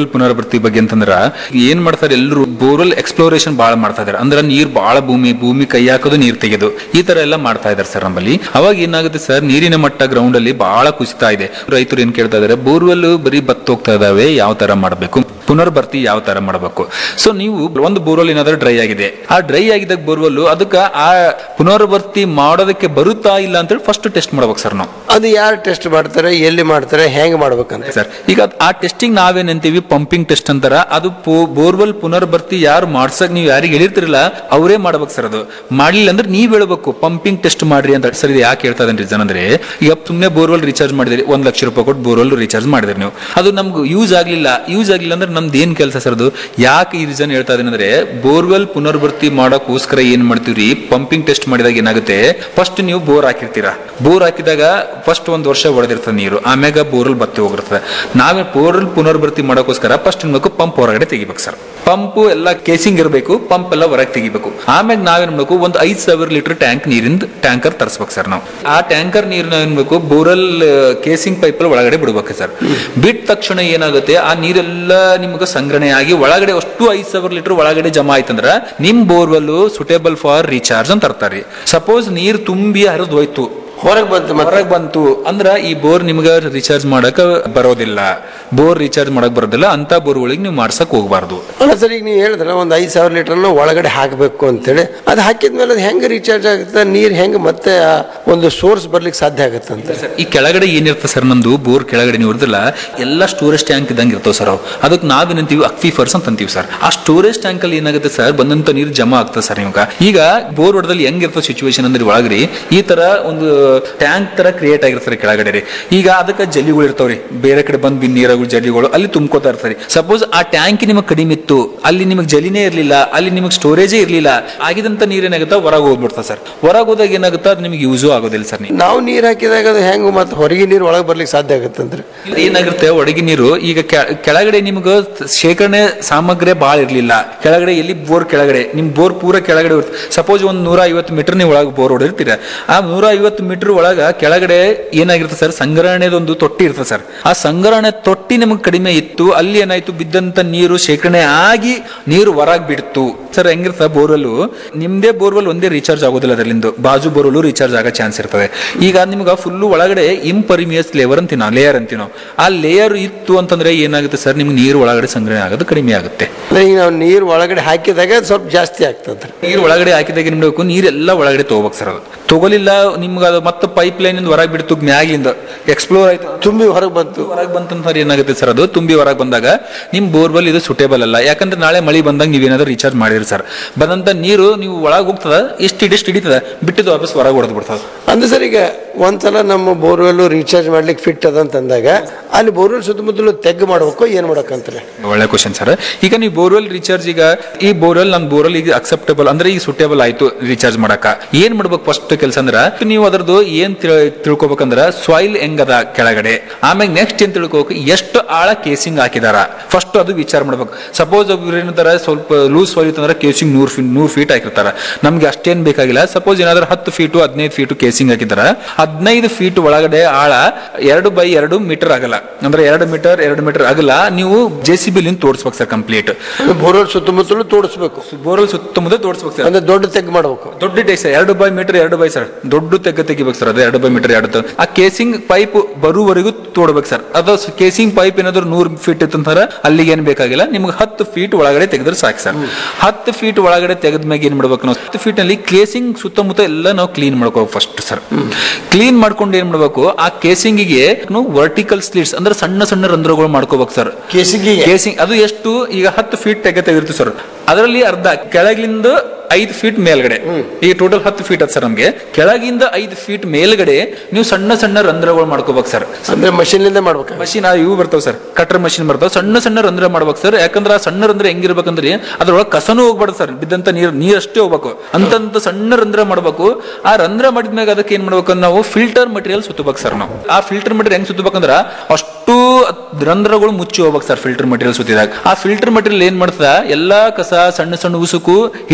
ಪುನರ್ಭರ್ತಿ ಬಗ್ಗೆ ಅಂತಂದ್ರ ಏನ್ ಮಾಡ್ತಾರೆ ಎಲ್ಲರೂ ಬೋರ್ವೆಲ್ ಎಕ್ಸ್ಪ್ಲೋರೇಷನ್ ಬಹಳ ಮಾಡ್ತಾ ಇದಾರೆ ಅಂದ್ರೆ ನೀರ್ ಬಹಳ ಭೂಮಿ ಭೂಮಿ ಕೈ ಹಾಕೋದು ನೀರ್ ತೆಗೆದು ಈ ತರ ಎಲ್ಲ ಮಾಡ್ತಾ ಇದಾರೆ ಸರ್ ನಮ್ಮಲ್ಲಿ ಅವಾಗ ಏನಾಗುತ್ತೆ ಸರ್ ನೀರಿನ ಮಟ್ಟ ಗ್ರೌಂಡ್ ಅಲ್ಲಿ ಬಹಳ ಕುಸಿತಾ ಇದೆ ರೈತರು ಏನ್ ಕೇಳ್ತಾ ಇದಾರೆ ಬೋರ್ವೆಲ್ ಬರೀ ಬತ್ತ ಹೋಗ್ತಾ ಇದಾವೆ ಯಾವ ತರ ಮಾಡಬೇಕು ಪುನರ್ಭರ್ತಿ ಯಾವ ತರ ಮಾಡಬೇಕು ಸೊ ನೀವು ಒಂದು ಬೋರ್ವೆಲ್ ಏನಾದ್ರೂ ಡ್ರೈ ಆಗಿದೆ ಆ ಡ್ರೈ ಆಗಿದ್ದಾಗ ಬೋರ್ವೆಲ್ ಅದಕ್ಕೆ ಆ ಪುನರ್ಭರ್ತಿ ಮಾಡೋದಕ್ಕೆ ಬರುತ್ತಾ ಇಲ್ಲ ಅಂತೇಳಿ ಫಸ್ಟ್ ಟೆಸ್ಟ್ ಮಾಡ್ಬೇಕು ಸರ್ ನಾವು ಅದು ಯಾರು ಟೆಸ್ಟ್ ಮಾಡ್ತಾರೆ ಎಲ್ಲಿ ಮಾಡ್ತಾರೆ ಹೆಂಗ್ ಮಾಡ್ಬೇಕಂತ ಸರ್ ಈಗ ಆ ಟೆಸ್ಟಿಂಗ್ ನಾವೇನಂತೀವಿ ಪಂಪಿಂಗ್ ಟೆಸ್ಟ್ ಅಂತಾರ ಅದು ಬೋರ್ವೆಲ್ ಪುನರ್ಭರ್ತಿ ಯಾರು ಮಾಡ್ಸಕ್ ನೀವು ಯಾರಿಗೆ ಹೇಳಿರ್ತಿರಲ್ಲ ಅವರೇ ಮಾಡ್ಬೇಕು ಸರ್ ಅದು ಮಾಡ್ಲಿಲ್ಲ ಅಂದ್ರೆ ನೀವ್ ಹೇಳ್ಬೇಕು ಪಂಪಿಂಗ್ ಟೆಸ್ಟ್ ಮಾಡ್ರಿ ಅಂತ ಸರ್ ಇದು ಯಾಕೆ ಹೇಳ್ತಾ ಇದ್ದೇನೆ ರೀಸನ್ ಅಂದ್ರೆ ಈಗ ಸುಮ್ಮನೆ ಬೋರ್ವೆಲ್ ರೀಚಾರ್ಜ್ ಮಾಡಿದ್ರಿ ಒಂದ್ ಲಕ್ಷ ರೂಪಾಯಿ ಕೊಟ್ಟು ಬೋರ್ವೆಲ್ ರೀಚಾರ್ಜ್ ಮಾಡಿದ್ರಿ ನೀವು ಅದು ನಮ್ಗೆ ಯೂಸ್ ಆಗ್ಲಿಲ್ಲ ಯೂಸ್ ಆಗ್ಲಿಲ್ಲ ಅಂದ್ರೆ ನಮ್ದು ಏನ್ ಕೆಲಸ ಸರ್ ಅದು ಯಾಕೆ ಈ ರೀಸನ್ ಹೇಳ್ತಾ ಇದ್ದೇನೆ ಅಂದ್ರೆ ಬೋರ್ವೆಲ್ ಪುನರ್ಭರ್ತಿ ಮಾಡೋಕ್ಕೋಸ್ಕರ ಏನ್ ಮಾಡ್ತೀವ್ರಿ ಪಂಪಿಂಗ್ ಟೆಸ್ಟ್ ಮಾಡಿದಾಗ ಏನಾಗುತ್ತೆ ಫಸ್ಟ್ ನೀವು ಬೋರ್ ಹಾಕಿರ್ತೀರಾ ಬೋರ್ ಹಾಕಿದಾಗ ಫಸ್ಟ್ ಒಂದ್ ವರ್ಷ ಹೊಡೆದಿರ್ತದೆ ನೀರು ಆಮ್ಯಾಗ ಬೋರ್ವೆಲ್ ಬತ್ತಿ ಹೋಗಿರ್ತದೆ ನಾವೇ ಬೋರ್ವೆಲ್ ಪುನರ್ಭರ್ತಿ ಮಾಡೋಕ್ಕೋಸ್ಕರ ಫಸ್ಟ್ ನಿಮ್ಗೆ ಪಂಪ್ ಹೊರಗಡೆ ತೆಗಿಬೇಕು ಸರ್ ಪಂಪ್ ಎಲ್ಲ ಕೇಸಿಂಗ್ ಇರಬೇಕು ಪಂಪ್ ಎಲ್ಲ ಹೊರಗೆ ತೆಗಿಬೇಕು ಆಮ್ಯಾಗ ನಾವೇನ್ ಮಾಡ್ಬೇಕು ಒಂದು ಐದ್ ಸಾವಿರ ಲೀಟರ್ ಟ್ಯಾಂಕ್ ನೀರಿಂದ ಟ್ಯಾಂಕರ್ ತರಿಸ್ಬೇಕು ಸರ್ ನಾವು ಆ ಟ್ಯಾಂಕರ್ ನೀರನ್ನ ಏನ್ ಬೇಕು ಬೋರಲ್ ಕೇಸಿಂಗ್ ಪೈಪ್ ಒಳಗಡೆ ಬಿಡ್ಬೇಕು ಸರ್ ಬಿಟ್ಟ ತಕ್ಷಣ ಏನಾಗುತ್ತೆ ಆ ನೀರೆಲ್ಲ ನಿಮ್ಗೆ ಸಂಗ್ರಹಣೆ ಆಗಿ ಒಳಗಡೆ ಅಷ್ಟು ಐದ್ ಸಾವಿರ ಲೀಟರ್ ಒಳಗಡೆ ಜಮಾ ಆಯ್ತಂದ್ರ ನಿಮ್ ಬೋರ್ವೆಲ್ ಸುಟೇಬಲ್ ಫಾರ್ ರೀಚಾರ್ಜ್ ಅಂತ ತರ್ತಾರೆ ಸಪೋಸ್ ನೀರ್ ತುಂಬಿ ಹರಿದು ಹೋಯ್ತು ಹೊರಗೆ ಬಂತು ಹೊರಗೆ ಬಂತು ಅಂದ್ರ ಈ ಬೋರ್ ನಿಮ್ಗ ರೀಚಾರ್ಜ್ ಮಾಡಕ್ ಬರೋದಿಲ್ಲ ಬೋರ್ ರೀಚಾರ್ಜ್ ಮಾಡಕ್ ಬರೋದಿಲ್ಲ ಅಂತ ಬೋರ್ಗಳಿಗೆ ನೀವು ಮಾಡ್ಸಕ್ ಹೋಗ್ಬಾರ್ದು ಅಲ್ಲ ಸರ್ ಈಗ ನೀವು ಹೇಳಿದ್ರೆ ಒಂದು ಐದು ಸಾವಿರ ಲೀಟರ್ನ ಒಳಗಡೆ ಹಾಕಬೇಕು ಅಂತೇಳಿ ಅದು ಹಾಕಿದ್ಮೇಲೆ ಅದು ಹೆಂಗೆ ರೀಚಾರ್ಜ್ ಆಗುತ್ತೆ ನೀರು ಹೆಂಗೆ ಮತ್ತೆ ಆ ಒಂದು ಸೋರ್ಸ್ ಬರ್ಲಿಕ್ಕೆ ಸಾಧ್ಯ ಆಗುತ್ತೆ ಅಂತ ಈ ಕೆಳಗಡೆ ಏನಿರ್ತದೆ ಸರ್ ನಮ್ದು ಬೋರ್ ಕೆಳಗಡೆ ನೀವು ಇರ್ದಿಲ್ಲ ಎಲ್ಲ ಸ್ಟೋರೇಜ್ ಟ್ಯಾಂಕ್ ಇದ್ದಂಗೆ ಇರ್ತಾವ ಸರ್ ಅವು ಅದಕ್ಕೆ ನಾವೇನಂತೀವಿ ಅಕ್ವಿಫರ್ಸ್ ಅಂತ ಅಂತೀವಿ ಸರ್ ಆ ಸ್ಟೋರೇಜ್ ಟ್ಯಾಂಕ್ ಅಲ್ಲಿ ಏನಾಗುತ್ತೆ ಸರ್ ಬಂದಂತ ನೀರು ಜಮಾ ಆಗ್ತದೆ ಸರ್ ನಿಮ್ಗೆ ಈಗ ಬೋರ್ ಹೊಡೆದಲ್ಲಿ ಹೆಂಗಿರ್ತದೆ ಸಿಚುವೇಶನ್ ಅಂದ್ರೆ ಒಳಗ್ರಿ ಈ ತರ ಒಂದು ಟ್ಯಾಂಕ್ ತರ ಕ್ರಿಯೇಟ್ ಆಗಿರ್ತಾರೆ ಕೆಳಗಡೆ ರೀ ಈಗ ಅದಕ್ಕೆ ಜಲ್ಲಿಗಳು ಇರ್ತಾವ್ರಿ ಬೇರೆ ಕಡೆ ಬಂದ್ ಬಿನ್ ನೀರಾಗಳು ಜಲ್ಲಿಗಳು ಅಲ್ಲಿ ತುಂಬ್ಕೋತಾ ಇರ್ತಾರೆ ಸಪೋಸ್ ಆ ಟ್ಯಾಂಕ್ ನಿಮಗೆ ಕಡಿಮೆ ಇತ್ತು ಅಲ್ಲಿ ನಿಮಗೆ ಜಲಿನೇ ಇರ್ಲಿಲ್ಲ ಅಲ್ಲಿ ನಿಮಗೆ ಸ್ಟೋರೇಜೇ ಇರ್ಲಿಲ್ಲ ಆಗಿದಂತ ನೀರ್ ಏನಾಗುತ್ತೆ ಹೊರಗೆ ಹೋಗ್ಬಿಡ್ತಾ ಸರ್ ಹೊರಗೆ ಹೋದಾಗ ಏನಾಗುತ್ತೆ ಅದು ನಿಮಗೆ ಯೂಸು ಆಗೋದಿಲ್ಲ ಸರ್ ನೀವು ನಾವು ನೀರು ಹಾಕಿದಾಗ ಅದು ಹೆಂಗೆ ಮತ್ತೆ ಹೊರಗೆ ನೀರು ಒಳಗೆ ಬರ್ಲಿಕ್ಕೆ ಸಾಧ್ಯ ಆಗುತ್ತೆ ಅಂದ್ರೆ ಏನಾಗಿರುತ್ತೆ ಒಳಗೆ ನೀರು ಈಗ ಕೆ- ಕೆಳಗಡೆ ನಿಮ್ಗೆ ಶೇಖರಣೆ ಸಾಮಗ್ರಿ ಬಾಳ ಇರ್ಲಿಲ್ಲ ಕೆಳಗಡೆ ಎಲ್ಲಿ ಬೋರ್ ಕೆಳಗಡೆ ನಿಮ್ ಬೋರ್ ಪೂರ ಕೆಳಗಡೆ ಸಪೋಸ್ ಒಂದ್ ನೂರ ಐವತ್ತು ಮೀಟರ್ ನೀವು ಒಳಗೆ ಬೋರ್ ಹೊಡಿರ್ತೀರ ಆ ನೂರ ಐವತ್ತು ಮೀಟರ್ ಒಳಗ ಕೆಳಗಡೆ ಏನಾಗಿರುತ್ತೆ ಸರ್ ಸಂಗ್ರಹಣೆದೊಂದು ತೊಟ್ಟಿ ಇರ್ತದೆ ಸರ್ ಆ ಸಂಗ್ರಹಣೆ ತೊಟ್ಟಿ ನಿಮಗೆ ಕಡಿಮೆ ಇತ್ತು ಅಲ್ಲಿ ಏನಾಯ್ತು ಬಿದ್ದಂತ ನೀರು ಶೇಖರಣೆ ಆಗಿ ನೀರು ಹೊರಗ್ ಬಿಡ್ತು ಸರ್ ಹೆಂಗಿರ್ತ ಬೋರ್ವೆಲ್ ನಿಮ್ದೇ ಬೋರ್ವೆಲ್ ಒಂದೇ ರೀಚಾರ್ಜ್ ಆಗೋದಿಲ್ಲ ಅದರಲ್ಲಿಂದ ಬಾಜು ಬೋರ್ವೆಲ್ ರೀಚಾರ್ಜ್ ಆಗೋ ಚಾನ್ಸ್ ಇರ್ತದೆ ಈಗ ನಿಮ್ಗೆ ಫುಲ್ ಒಳಗಡೆ ಇಂಪರಿಮಿಯಸ್ ಲೇವರ್ ಅಂತೀವಿ ನಾವು ಲೇಯರ್ ಅಂತೀವಿ ನಾವು ಆ ಲೇಯರ್ ಇತ್ತು ಅಂತಂದ್ರೆ ಏನಾಗುತ್ತೆ ಸರ್ ನಿಮ್ಗೆ ನೀರು ಒಳಗಡೆ ಸಂಗ್ರಹಣೆ ಆಗೋದು ಕಡಿಮೆ ಆಗುತ್ತೆ ಅಂದ್ರೆ ಈಗ ನಾವು ನೀರು ಒಳಗಡೆ ಹಾಕಿದಾಗ ಅದು ಸ್ವಲ್ಪ ಜಾಸ್ತಿ ಆಗ್ತದೆ ನೀರು ಒಳಗಡೆ ಹಾಕಿದಾಗ ಏನ್ ಮಾಡ್ಬೇಕು ನೀರೆಲ್ಲ ಒಳಗಡೆ ತಗೋಬೇಕು ಸರ್ ಅದು ತಗೊಲಿಲ್ಲ ನಿಮ್ಗೆ ಅದು ಮತ್ತೆ ಪೈಪ್ ಲೈನ್ ಇಂದ ಹೊರಗೆ ಬಿಡ್ತು ಮ್ಯಾಗಿಂದ ಎಕ್ಸ್ಪ್ಲೋರ್ ಆಯ್ತು ತುಂಬಿ ಹೊರಗೆ ಬಂತು ಹೊರಗೆ ಬಂತಂದ್ರೆ ಏನಾಗುತ್ತೆ ಸರ್ ಅದು ತುಂಬಿ ಹೊರಗೆ ಬಂದಾಗ ನಿಮ್ ಬೋರ್ವೆಲ್ ಇದು ಸುಟೇಬಲ್ ಅಲ್ಲ ಯಾಕಂದ್ರೆ ನಾಳೆ ಮಳಿ ಬಂದಾಗ ನೀವೇನಾದ್ರೂ ರೀಚಾರ್ಜ್ ಮಾಡಿರಿ ಸರ್ ಬಂದಂತ ನೀರು ನೀವು ಒಳಗೆ ಹೋಗ್ತದ ಎಷ್ಟು ಇಡಿಷ್ಟು ಹಿಡಿತದ ಬಿಟ್ಟಿದ್ದು ವಾಪಸ್ ಹೊರಗೆ ಹೊಡೆದು ಬಿಡ್ತದ ಅಂದ್ರೆ ಸರ್ ಈಗ ಒಂದ್ಸಲ ನಮ್ಮ ಬೋರ್ವೆಲ್ ರೀಚಾರ್ಜ್ ಮಾಡ್ಲಿಕ್ಕೆ ಫಿಟ್ ಅದ ಅಂತಂದಾಗ ಅಲ್ಲಿ ಬೋರ್ವೆಲ್ ಸುತ್ತಮುತ್ತಲು ತೆಗ್ ಮಾಡ್ಬೇಕು ಏನ್ ಮಾಡಕ್ಕಂತಾರೆ ಒಳ್ಳೆ ಕ್ವಶನ್ ಸರ್ ಈಗ ನೀವು ಬೋರ್ವೆಲ್ ರೀಚಾರ್ಜ್ ಈಗ ಈ ಬೋರ್ವೆಲ್ ನನ್ ಬೋರ್ವೆಲ್ ಈಗ ಅಕ್ಸೆಪ್ಟೇಬಲ್ ಅಂದ್ರೆ ಈಗ ಸುಟೇಬಲ್ ಆಯ್ತು ರೀಚಾರ್ಜ್ ಮಾಡಕ ಏನ್ ಮಾಡ್ಬೇಕು ಫಸ್ಟ್ ಕೆಲಸ ಅಂದ್ರ ನೀವು ಅದ್ರದ್ದು ಏನ್ ತಿಳ್- ತಿಳ್ಕೊಬೇಕಂದ್ರ ಸಾಯಿಲ್ ಹೆಂಗದ ಕೆಳಗಡೆ ಆಮೇಲೆ ನೆಕ್ಸ್ಟ್ ಏನ್ ತಿಳ್ಕೊಬೇಕು ಎಷ್ಟು ಆಳ ಕೇಸಿಂಗ್ ಹಾಕಿದಾರ ಫಸ್ಟ್ ಅದು ವಿಚಾರ ಮಾಡ್ಬೇಕು ಸಪೋಸ್ ಏನಂತಾರ ಸ್ವಲ್ಪ ಲೂಸ್ ಸಾಯಿಲ್ ಇತ್ತಂದ್ರೆ ಕೇಸಿಂಗ್ ನೂರ್ ಫೀಟ್ ನೂರ್ ಫೀಟ್ ಹಾಕಿರ್ತಾರ ನಮ್ಗೆ ಅಷ್ಟೇನ್ ಬೇಕಾಗಿಲ್ಲ ಸಪೋಸ್ ಏನಾದ್ರು ಹತ್ತು ಫೀಟು ಹದಿನೈದು ಫೀಟು ಕೇಸಿಂಗ್ ಹಾಕಿದಾರ ಹದಿನೈದು ಫೀಟ್ ಒಳಗಡೆ ಆಳ ಎರಡು ಬೈ ಎರಡು ಮೀಟರ್ ಆಗಲ್ಲ ಅಂದ್ರೆ ಎರಡು ಮೀಟರ್ ಎರಡು ಮೀಟರ್ ಆಗಲ್ಲ ನೀವು ಜೆ ಸಿ ಬಿ ಲಿಂದ ತೋರಿಸ್ಬೇಕು ಸರ್ ಕಂಪ್ಲೀಟ್ ಬೋರ್ವೆಲ್ ಸುತ್ತಮುತ್ತಲು ತೋಡಿಸ್ಬೇಕು ಬೋರ್ವೆಲ್ ಸುತ್ತಮುತ್ತ ತೋರಿಸ್ಬೇಕು ಸರ್ ಅಂದ್ರೆ ದೊಡ್ಡ ತೆಗ್ ಮಾಡ್ಬೇಕು ದೊಡ್ಡ ಟೈಸ್ ಎರಡು ಬೈ ಮೀಟರ್ ಎರಡು ಬೈ ಸರ್ ದೊಡ್ಡ ತೆಗ್ಗ ತೆಗಿಬೇಕು ಸರ್ ಅದು ಎರಡು ಬೈ ಮೀಟರ್ ಎರಡು ತ- ಆ ಕೇಸಿಂಗ್ ಪೈಪ್ ಬರುವವರೆಗೂ ತೋಡ್ಬೇಕು ಸರ್ ಅದು ಕೇಸಿಂಗ್ ಪೈಪ್ ಏನಾದ್ರು ನೂರ್ ಫೀಟ್ ಇತ್ತಂತಾರ ಅಲ್ಲಿಗೆ ಏನ್ ಬೇಕಾಗಿಲ್ಲ ನಿಮ್ಗೆ ಹತ್ತು ಫೀಟ್ ಒಳಗಡೆ ತೆಗೆದ್ರೆ ಸಾಕು ಸರ್ ಹತ್ತು ಫೀಟ್ ಒಳಗಡೆ ತೆಗೆದ ಮ್ಯಾಗ ಏನ್ ಮಾಡ್ಬೇಕು ನಾವು ಹತ್ತು ಫೀಟ್ ನಲ್ಲಿ ಕೇಸಿಂಗ್ ಸುತ್ತಮುತ್ತ ಎಲ್ಲ ನಾವು ಕ್ಲೀನ್ ಮಾಡ್ಕೋಬೇಕು ಫಸ್ಟ್ ಸರ್ ಕ್ಲೀನ್ ಮಾಡ್ಕೊಂಡು ಏನ್ ಮಾಡ್ಬೇಕು ಆ ಕೇಸಿಂಗಿಗೆ ವರ್ಟಿಕಲ್ ಸ್ಲಿಟ್ಸ್ ಅಂದ್ರೆ ಸಣ್ಣ ಸಣ್ಣ ರಂಧ್ರಗಳು ಮಾಡ್ಕೋಬೇಕು ಸರ್ ಕೇಸಿಂಗಿಗೆ? ಕೇಸಿಂಗ್ ಅದು ಎಷ್ಟು ಈಗ ಹತ್ತು ಫೀಟ್ ತೆಗೆ ತೆಗಿರ್ತೀವಿ ಸರ್ ಅದರಲ್ಲಿ ಅರ್ಧ ಕೆಳಗಿಂದ ಐದು ಫೀಟ್ ಮೇಲ್ಗಡೆ ಈಗ ಟೋಟಲ್ ಹತ್ತು ಫೀಟ್ ಅದ ಸರ್ ನಮ್ಗೆ ಕೆಳಗಿಂದ ಐದು ಫೀಟ್ ಮೇಲ್ಗಡೆ ನೀವು ಸಣ್ಣ ಸಣ್ಣ ರಂಧ್ರಗಳು ಮಾಡ್ಕೋಬೇಕು ಸರ್ ಅಂದ್ರೆ ಮಷಿನ್ ಲಿಂದ ಮಾಡ್ಬೇಕು ಮಷಿನ್ ಇವು ಬರ್ತಾವ ಸರ್ ಕಟರ್ ಮಷಿನ್ ಬರ್ತಾವ ಸಣ್ಣ ಸಣ್ಣ ರಂಧ್ರ ಮಾಡ್ಬೇಕು ಸರ್ ಯಾಕಂದ್ರೆ ಆ ಸಣ್ಣ ರಂಧ್ರ ಹೆಂಗಿರ್ಬೇಕಂದ್ರೆ ಅದ್ರೊಳಗೆ ಕಸನೂ ಹೋಗ್ಬಾರ್ದು ಸರ್ ಬಿದ್ದಂತ ನೀರ್ ನೀರಷ್ಟೇ ಹೋಗ್ಬೇಕು ಅಂತಂತ ಸಣ್ಣ ರಂಧ್ರ ಮಾಡ್ಬೇಕು ಆ ರಂಧ್ರ ಮಾಡಿದ್ಮ್ಯಾಗ ಅದಕ್ಕೆ ಏನ್ ಮಾಡ್ಬೇಕು ಅಂದ್ರೆ ನಾವು ಫಿಲ್ಟರ್ ಮಟೀರಿಯಲ್ ಸುತ್ತಬೇಕು ಸರ್ ನಾವು ಆ ಫಿಲ್ಟರ್ ಮಟೀರಿಯಲ್ ಹೆಂಗ್ ಸುತ್ತಬೇಕಂದ್ರ ಅಷ್ಟು ರಂಧ್ರಗಳು ಮುಚ್ಚಿ ಹೋಗ್ಬೇಕು ಸರ್ ಫಿಲ್ಟರ್ ಮಟೀರಿಯಲ್ ಸುತ್ತಿದಾಗ ಆ ಫಿಲ್ಟರ್ ಮಟೀರಿಯಲ್ ಏನ್ ಮಾಡ್ತದ ಎಲ್ಲಾ ಕಸ ಸಣ್ಣ ಸಣ್ಣ ಉಸುಕು ಹಿಡಿದಿಟ್ಕೋತದ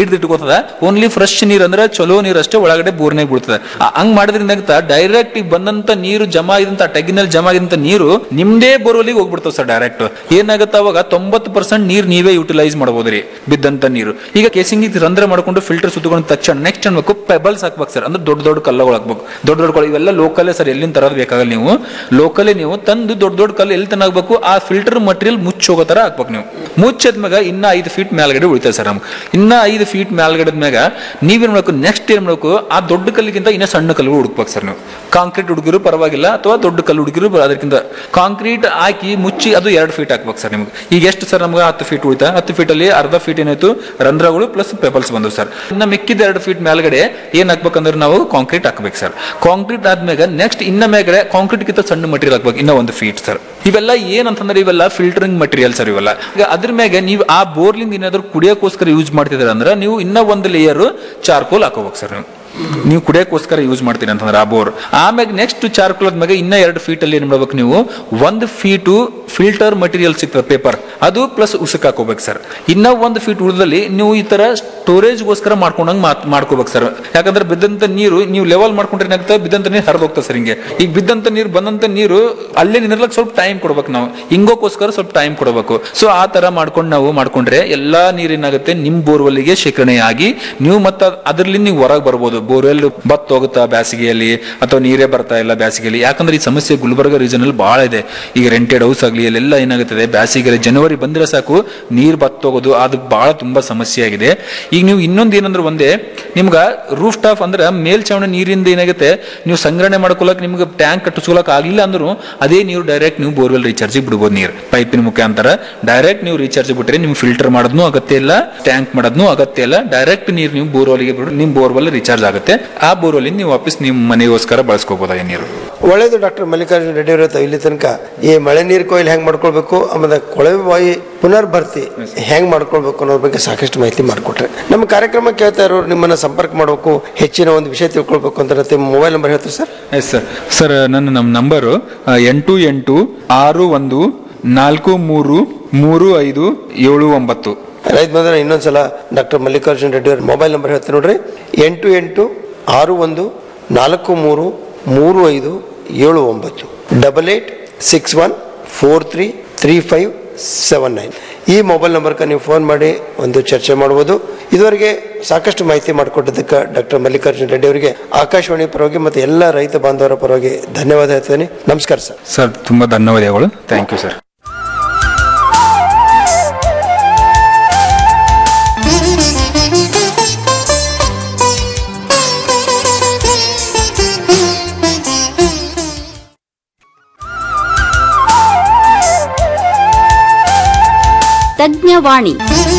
ಬರ್ತದ ಓನ್ಲಿ ಫ್ರೆಶ್ ನೀರ್ ಅಂದ್ರೆ ಚಲೋ ನೀರ್ ಅಷ್ಟೇ ಒಳಗಡೆ ಬೋರ್ನಾಗ ಬೀಳ್ತದೆ ಆ- ಹಂಗ್ ಮಾಡೋದ್ರಿಂದ ಡೈರೆಕ್ಟ್ ಈಗ ಬಂದಂತ ನೀರು ಜಮಾ ಆಗಿದಂತ ಟಗ್ಗಿನಲ್ಲಿ ಜಮಾ ಆಗಿದಂತ ನೀರು ನಿಮ್ದೇ ಬೋರ್ವೆಲ್ಗೆ ಹೋಗ್ಬಿಡ್ತಾವ ಸರ್ ಡೈರೆಕ್ಟ್ ಏನಾಗುತ್ತೆ ಅವಾಗ ತೊಂಬತ್ತು ಪರ್ಸೆಂಟ್ ನೀರ್ ನೀವೇ ಯುಟಿಲೈಸ್ ಮಾಡಬಹುದ್ರಿ ಬಿದ್ದಂತ ನೀರು ಈಗ ಕೇಸಿಂಗ್ ರಂಧ್ರ ಮಾಡ್ಕೊಂಡು ಫಿಲ್ಟರ್ ಸುತ್ತಕೊಂಡು ತಕ್ಷಣ ನೆಕ್ಸ್ಟ್ ಅನ್ಬೇಕು ಪೆಬಲ್ಸ್ ಹಾಕ್ಬೇಕು ಸರ್ ಅಂದ್ರೆ ದೊಡ್ಡ ದೊಡ್ಡ ಕಲ್ಲುಗಳು ಹಾಕ್ಬೇಕು ದೊಡ್ಡ ದೊಡ್ಡ ಕಲ್ಲು ಇವೆಲ್ಲ ಲೋಕಲ್ಲೇ ಸರ್ ಎಲ್ಲಿಂದ ತರೋದು ಬೇಕಾಗಲ್ಲ ನೀವು ಲೋಕಲ್ಲೇ ನೀವು ತಂದು ದೊಡ್ಡ ದೊಡ್ಡ ಕಲ್ಲು ಎಲ್ಲಿ ತನ ಹಾಕ್ಬೇಕು ಆ ಫಿಲ್ಟರ್ ಮಟೀರಿಯಲ್ ಮುಚ್ಚಿ ಹೋಗೋ ತರ ಹಾಕ್ಬೇಕು ನೀವು ಮುಚ್ಚದ್ಮ್ಯಾಗ ಇನ್ನ ಐದು ಫೀಟ್ ಮೇಲ್ಗಡೆ ಉಳಿತದೆ ಸರ್ ನಮ್ಗೆ ಇನ್ನ ಐದು ಫೀಟ್ ಮೇಲ್ಗಡೆ ಮ್ಯಾಗ ನೀವೇನ್ ಮಾಡ್ಬೇಕು ನೆಕ್ಸ್ಟ್ ಏನ್ ಮಾಡ್ಬೇಕು ಆ ದೊಡ್ಡ ಕಲ್ಲಿಗಿಂತ ಇನ್ನ ಸಣ್ಣ ಕಲ್ಲು ಹುಡುಕ್ಬೇಕು ಸರ್ ನೀವು ಕಾಂಕ್ರೀಟ್ ಹುಡುಗಿರು ಪರವಾಗಿಲ್ಲ ಅಥವಾ ದೊಡ್ಡ ಕಲ್ಲು ಹುಡುಗಿರು ಅದಕ್ಕಿಂತ ಕಾಂಕ್ರೀಟ್ ಹಾಕಿ ಮುಚ್ಚಿ ಅದು ಎರಡು ಫೀಟ್ ಹಾಕ್ಬೇಕು ಸರ್ ನಿಮ್ಗೆ ಈಗ ಎಷ್ಟು ಸರ್ ನಮ್ಗೆ ಹತ್ತು ಫೀಟ್ ಉಳಿತಾ ಹತ್ತು ಫೀಟ್ ಅಲ್ಲಿ ಅರ್ಧ ಫೀಟ್ ಏನಾಯ್ತು ರಂಧ್ರಗಳು ಪ್ಲಸ್ ಪೆಪಲ್ಸ್ ಬಂದವು ಸರ್ ಇನ್ನ ಮಿಕ್ಕಿದ ಎರಡು ಫೀಟ್ ಮೇಲ್ಗಡೆ ಏನ್ ಹಾಕ್ಬೇಕಂದ್ರೆ ನಾವು ಕಾಂಕ್ರೀಟ್ ಹಾಕ್ಬೇಕು ಸರ್ ಕಾಂಕ್ರೀಟ್ ಆದ್ಮ್ಯಾಗ ನೆಕ್ಸ್ಟ್ ಇನ್ನ ಮೇಲ್ಗಡೆ ಕಾಂಕ್ರೀಟ್ ಗಿಂತ ಸಣ್ಣ ಮಟೀರಿಯಲ್ ಹಾಕ್ಬೇಕು ಇನ್ನ ಒಂದು ಫೀಟ್ ಸರ್ ಇವೆಲ್ಲ ಏನಂತಂದ್ರೆ ಇವೆಲ್ಲ ಫಿಲ್ಟರಿಂಗ್ ಮಟೀರಿಯಲ್ ಸರ್ ಇವೆಲ್ಲ ಈಗ ಅದ್ರ ಮ್ಯಾಗ ನೀವು ಆ ಬೋರ್ಲಿಂದ ಏನಾದ್ರು ಕುಡಿಯೋಕೋಸ್ಕರ ಯೂಸ್ ಮಾಡ್ತಿದ್ರೆ ಅಂದ್ರೆ ನೀವು ಇನ್ನ ಒಂದು ಲೇಯರ್ ಚಾರ್ಕೋಲ್ ಹಾಕೋಬೇಕು ಸರ್ ನೀವು ನೀವು ಕುಡಿಯೋಕೋಸ್ಕರ ಯೂಸ್ ಮಾಡ್ತೀರಿ ಅಂತಂದ್ರೆ ಆ ಬೋರ್ ಆಮ್ಯಾಗ ನೆಕ್ಸ್ಟ್ ಚಾರ್ಕೋಲ್ ಆದ್ಮ್ಯಾಗ ಇನ್ನ ಎರಡು ಫೀಟ್ ಅಲ್ಲಿ ಏನ್ ಮಾಡ್ಬೇಕು ನೀವು ಒಂದು ಫೀಟು ಫಿಲ್ಟರ್ ಮಟೀರಿಯಲ್ ಸಿಗ್ತದೆ ಪೇಪರ್ ಅದು ಪ್ಲಸ್ ಉಸುಕ್ ಹಾಕೋಬೇಕು ಸರ್ ಇನ್ನ ಒಂದು ಫೀಟ್ ಉಳಿದಲ್ಲಿ ನೀವು ಈ ತರ ಸ್ಟೋರೇಜ್ಗೋಸ್ಕರ ಮಾಡ್ಕೊಂಡಂಗ್ ಮಾತ್ ಮಾಡ್ಕೋಬೇಕು ಸರ್ ಯಾಕಂದ್ರೆ ಬಿದ್ದಂತ ನೀರು ನೀವು ಲೆವೆಲ್ ಮಾಡ್ಕೊಂಡ್ರೆ ಏನಾಗುತ್ತೆ ಬಿದ್ದಂತ ನೀರು ಹರಿದು ಹೋಗ್ತದೆ ಸರ್ ಹಿಂಗೆ ಈಗ ಬಿದ್ದಂತ ನೀರು ಬಂದಂತ ನೀರು ಅಲ್ಲೇ ನಿಂದ್ರಲಕ್ ಸ್ವಲ್ಪ ಟೈಮ್ ಕೊಡ್ಬೇಕು ನಾವು ಹಿಂಗೋಕ್ಕೋಸ್ಕರ ಸ್ವಲ್ಪ ಟೈಮ್ ಕೊಡಬೇಕು ಸೊ ಆ ತರ ಮಾಡ್ಕೊಂಡು ನಾವು ಮಾಡ್ಕೊಂಡ್ರೆ ಎಲ್ಲಾ ನೀರೇನಾಗುತ್ತೆ ನಿಮ್ ಬೋರ್ವೆಲ್ಗೆ ಶೇಖರಣೆ ಆಗಿ ನೀವು ಮತ್ತ ಅದ್ರಲ್ಲಿ ನೀವು ಹೊರಗೆ ಬರ್ಬೋದು ಬೋರ್ವೆಲ್ ಬತ್ ಹೋಗುತ್ತಾ ಬೇಸಿಗೆಯಲ್ಲಿ ಅಥವಾ ನೀರೇ ಬರ್ತಾ ಇಲ್ಲ ಬೇಸಿಗೆಯಲ್ಲಿ ಯಾಕಂದ್ರೆ ಈ ಸಮಸ್ಯೆ ಗುಲ್ಬರ್ಗ ರೀಜನ್ ಅಲ್ಲಿ ಬಹಳ ಇದೆ ಈಗ ರೆಂಟೆಡ್ ಹೌಸ್ ಆಗಲಿ ಅಲ್ಲೆಲ್ಲ ಏನಾಗುತ್ತದೆ ಬೇಸಿಗೆಯಲ್ಲಿ ಜನವರಿ ಬಂದ್ರೆ ಸಾಕು ನೀರ್ ಬತ್ತೋಗೋದು ಅದು ಬಹಳ ತುಂಬಾ ಸಮಸ್ಯೆ ಆಗಿದೆ ಈಗ ನೀವು ಇನ್ನೊಂದು ಏನಂದ್ರೆ ಒಂದೇ ನಿಮ್ಗ ರೂಫ್ ಟಾಪ್ ಅಂದ್ರೆ ಮೇಲ್ಛಾವಣಿ ನೀರಿಂದ ಏನಾಗುತ್ತೆ ನೀವು ಸಂಗ್ರಹಣೆ ಮಾಡ್ಕೊಳಕ್ ನಿಮ್ಗೆ ಟ್ಯಾಂಕ್ ಕಟ್ಟಿಸ್ಕೊಳಕ್ ಆಗಿಲ್ಲ ಅಂದ್ರೂ ಅದೇ ನೀರು ಡೈರೆಕ್ಟ್ ನೀವು ಬೋರ್ವೆಲ್ ರೀಚಾರ್ಜ್ ಬಿಡ್ಬೋದು ನೀರು ಪೈಪಿನ ಮುಖಾಂತರ ಡೈರೆಕ್ಟ್ ನೀವು ರೀಚಾರ್ಜ್ ಬಿಟ್ರೆ ನಿಮ್ಗೆ ಫಿಲ್ಟರ್ ಮಾಡೋದ್ನು ಅಗತ್ಯ ಇಲ್ಲ ಟ್ಯಾಂಕ್ ಮಾಡೋದ್ನು ಅಗತ್ಯ ಇಲ್ಲ ಡೈರೆಕ್ಟ್ ನೀರು ನೀವು ಬೋರ್ವೆಲ್ಗೆ ಬಿಡು ನಿಮ್ ಬೋರ್ವೆಲ್ ರೀಚಾರ್ಜ್ ಆಗುತ್ತೆ ಆ ಬೋರ್ವೆಲ್ ನೀವು ವಾಪಸ್ ನಿಮ್ಮ ಮನೆಗೋಸ್ಕರ ಬಳಸ್ಕೋಬಹುದು ಆ ನೀರು ಒಳ್ಳೇದು ಡಾಕ್ಟರ್ ಮಲ್ಲಿಕಾರ್ಜುನ ರೆಡ್ಡಿ ಅವರ ಇಲ್ಲಿ ತನಕ ಈ ಮಳೆ ನೀರು ಕೊಯ್ಲು ಹೆಂಗ್ ಮಾಡ್ಕೊಳ್ಬೇಕು ಆಮೇಲೆ ಕೊಳವೆ ಬಾವಿ ಪುನರ್ಭರ್ತಿ ಹೆಂಗ್ ಮಾಡ್ಕೊಳ್ಬೇಕು ಅನ್ನೋದ್ರ ಬಗ್ಗೆ ಸಾಕಷ್ಟು ಮಾಹಿತಿ ಮಾಡಿಕೊಟ್ರೆ ನಮ್ಮ ಕಾರ್ಯಕ್ರಮ ಕೇಳ್ತಾ ಇರೋರು ನಿಮ್ಮನ್ನ ಸಂಪರ್ಕ ಮಾಡಬೇಕು ಹೆಚ್ಚಿನ ಒಂದು ವಿಷಯ ತಿಳ್ಕೊಳ್ಬೇಕು ಅಂತ ನಿಮ್ಮ ಮೊಬೈಲ್ ನಂಬರ್ ಹೇಳ್ತೀವಿ ಸರ್ ಎಸ್ ಸರ್ ಸರ್ ನನ್ನ ನಮ್ಮ ನಂಬರು ಎಂಟು ಎಂಟು ಆರು ಒಂದು ನಾಲ್ಕು ಮೂರು ಮೂರು ಐದು ಏಳು ಒಂಬತ್ತು ರೈತ ಬಂದ್ರೆ ಇನ್ನೊಂದ್ಸಲ ಡಾಕ್ಟರ್ ಮಲ್ಲಿಕಾರ್ಜುನ ರೆಡ್ಡಿ ಅವ್ರ ಮೊಬೈಲ್ ನಂಬರ್ ಹೇಳ್ತೀನಿ ನೋಡ್ರಿ ಎಂಟು ಎಂಟು ಆರು ಒಂದು ನಾಲ್ಕು ಮೂರು ಮೂರು ಐದು ಏಳು ಒಂಬತ್ತು double eight six one four three three five seven nine ಈ ಮೊಬೈಲ್ ನಂಬರ್ಗೆ ನೀವು ಫೋನ್ ಮಾಡಿ ಒಂದು ಚರ್ಚೆ ಮಾಡ್ಬೋದು ಇದುವರೆಗೆ ಸಾಕಷ್ಟು ಮಾಹಿತಿ ಮಾಡಿಕೊಟ್ಟಿದ್ದಕ್ಕೆ ಡಾಕ್ಟರ್ ಮಲ್ಲಿಕಾರ್ಜುನ ರೆಡ್ಡಿ ಅವರಿಗೆ ಆಕಾಶವಾಣಿ ಪರವಾಗಿ ಮತ್ತು ಎಲ್ಲ ರೈತ ಬಾಂಧವರ ಪರವಾಗಿ ಧನ್ಯವಾದ ಹೇಳ್ತೇನೆ ನಮಸ್ಕಾರ ಸರ್ ಸರ್ ತುಂಬಾ ಧನ್ಯವಾದಗಳು ಥ್ಯಾಂಕ್ ಯು ಸರ್ ತಜ್ಞವಾಣಿ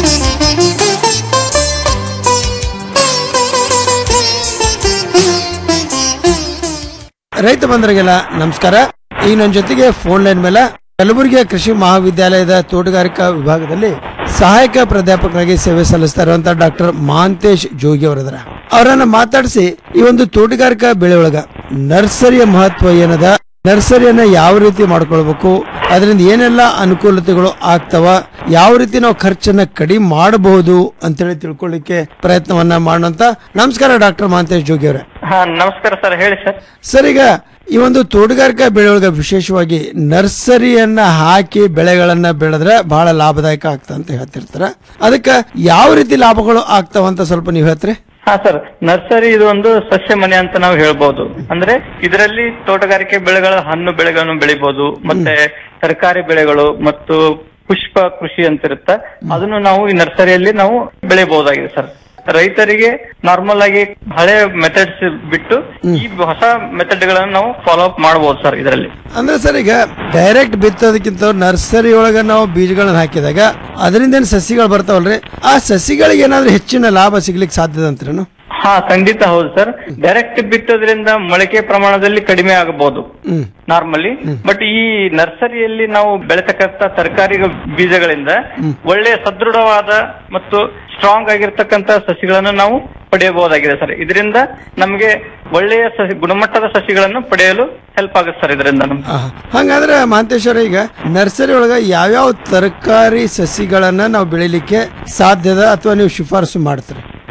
ರೈತ ಬಂಧುಗಳಿಗೆಲ್ಲ ನಮಸ್ಕಾರ ಈಗ ನನ್ನ ಜೊತೆಗೆ ಫೋನ್ ಲೈನ್ ಮೇಲೆ ಕಲಬುರಗಿಯ ಕೃಷಿ ಮಹಾವಿದ್ಯಾಲಯದ ತೋಟಗಾರಿಕಾ ವಿಭಾಗದಲ್ಲಿ ಸಹಾಯಕ ಪ್ರಾಧ್ಯಾಪಕರಾಗಿ ಸೇವೆ ಸಲ್ಲಿಸ್ತಾ ಇರುವಂತಹ ಡಾಕ್ಟರ್ ಮಹಾಂತೇಶ್ ಜೋಗಿ ಅವರಿದ್ದಾರೆ ಅವರನ್ನ ಮಾತಾಡಿಸಿ ಈ ಒಂದು ತೋಟಗಾರಿಕಾ ಬೆಳೆ ಒಳಗ ನರ್ಸರಿಯ ಮಹತ್ವ ಏನದ ನರ್ಸರಿಯನ್ನ ಯಾವ ರೀತಿ ಮಾಡ್ಕೊಳ್ಬೇಕು ಅದರಿಂದ ಏನೆಲ್ಲ ಅನುಕೂಲತೆಗಳು ಆಗ್ತಾವ ಯಾವ ರೀತಿ ನಾವು ಖರ್ಚನ್ನ ಕಡಿಮೆ ಮಾಡಬಹುದು ಅಂತೇಳಿ ತಿಳ್ಕೊಳ್ಳಿಕ್ಕೆ ಪ್ರಯತ್ನವನ್ನ ಮಾಡೋಂತ ನಮಸ್ಕಾರ ಡಾಕ್ಟರ್ ಮಹಾಂತೇಶ್ ಜೋಗಿ ಅವರೇ ಹಾ ನಮಸ್ಕಾರ ಸರ್ ಹೇಳಿ ಸರ್ ಸರ್ ಈಗ ಈ ಒಂದು ತೋಟಗಾರಿಕಾ ಬೆಳೆಯೊಳಗ ವಿಶೇಷವಾಗಿ ನರ್ಸರಿಯನ್ನ ಹಾಕಿ ಬೆಳೆಗಳನ್ನ ಬೆಳೆದ್ರೆ ಬಹಳ ಲಾಭದಾಯಕ ಆಗ್ತಾ ಅಂತ ಹೇಳ್ತಿರ್ತಾರ ಅದಕ್ಕೆ ಯಾವ ರೀತಿ ಲಾಭಗಳು ಆಗ್ತಾವಂತ ಸ್ವಲ್ಪ ನೀವು ಹೇಳ್ತೀರಿ ಹಾ ಸರ್ ನರ್ಸರಿ ಇದು ಒಂದು ಸಸ್ಯ ಮನೆ ಅಂತ ನಾವು ಹೇಳ್ಬೋದು ಅಂದ್ರೆ ಇದರಲ್ಲಿ ತೋಟಗಾರಿಕೆ ಬೆಳೆಗಳ ಹಣ್ಣು ಬೆಳೆಗಳನ್ನು ಬೆಳಿಬಹುದು ಮತ್ತೆ ತರಕಾರಿ ಬೆಳೆಗಳು ಮತ್ತು ಪುಷ್ಪ ಕೃಷಿ ಅಂತ ಇರುತ್ತೆ ಅದನ್ನು ನಾವು ಈ ನರ್ಸರಿಯಲ್ಲಿ ನಾವು ಬೆಳೆಯಬಹುದಾಗಿದೆ ಸರ್ ರೈತರಿಗೆ ನಾರ್ಮಲ್ ಆಗಿ ಹಳೆ ಮೆಥಡ್ಸ್ ಬಿಟ್ಟು ಈ ಹೊಸ ಮೆಥಡ್ ಗಳನ್ನು ನಾವು ಫಾಲೋ ಅಪ್ ಮಾಡಬಹುದು ಸರ್ ಇದರಲ್ಲಿ ಅಂದ್ರೆ ಸರ್ ಈಗ ಡೈರೆಕ್ಟ್ ಬಿತ್ತೋದಕ್ಕಿಂತ ನರ್ಸರಿ ಒಳಗ ನಾವು ಬೀಜಗಳನ್ನ ಹಾಕಿದಾಗ ಅದರಿಂದ ಏನ್ ಸಸಿಗಳು ಬರ್ತಾವಲ್ರಿ ಆ ಸಸಿಗಳಿಗೆ ಏನಾದ್ರೂ ಹೆಚ್ಚಿನ ಲಾಭ ಸಿಗ್ಲಿಕ್ಕೆ ಸಾಧ್ಯದ ಅಂತೀರೇನು ಹಾ ಖಂಡಿತ ಹೌದು ಸರ್ ಡೈರೆಕ್ಟ್ ಬಿತ್ತೋದ್ರಿಂದ ಮೊಳಕೆ ಪ್ರಮಾಣದಲ್ಲಿ ಕಡಿಮೆ ಆಗಬಹುದು ಹ್ಮ್ ನಾರ್ಮಲಿ ಬಟ್ ಈ ನರ್ಸರಿಯಲ್ಲಿ ನಾವು ಬೆಳೆತಕ್ಕಂತ ತರಕಾರಿ ಬೀಜಗಳಿಂದ ಒಳ್ಳೆಯ ಸದೃಢವಾದ ಮತ್ತು ಸ್ಟ್ರಾಂಗ್ ಆಗಿರ್ತಕ್ಕಂತ ಸಸಿಗಳನ್ನು ನಾವು ಪಡೆಯಬಹುದಾಗಿದೆ ಸರ್ ಇದರಿಂದ ನಮಗೆ ಒಳ್ಳೆಯ ಸಸಿ ಗುಣಮಟ್ಟದ ಸಸಿಗಳನ್ನು ಪಡೆಯಲು ಹೆಲ್ಪ್ ಆಗುತ್ತೆ ಸರ್ ಇದರಿಂದ ನಮ್ಗೆ ಆಹಾ. ಹಂಗಾದ್ರೆ ಮಹಾಂತೇಶ್ವರ ಈಗ ನರ್ಸರಿ ಒಳಗ ಯಾವ್ಯಾವ ತರಕಾರಿ ಸಸಿಗಳನ್ನ ನಾವು ಬೆಳಿಲಿಕ್ಕೆ ಸಾಧ್ಯದ ಅಥವಾ ನೀವು ಶಿಫಾರಸು ಮಾಡ್ತೀರಿ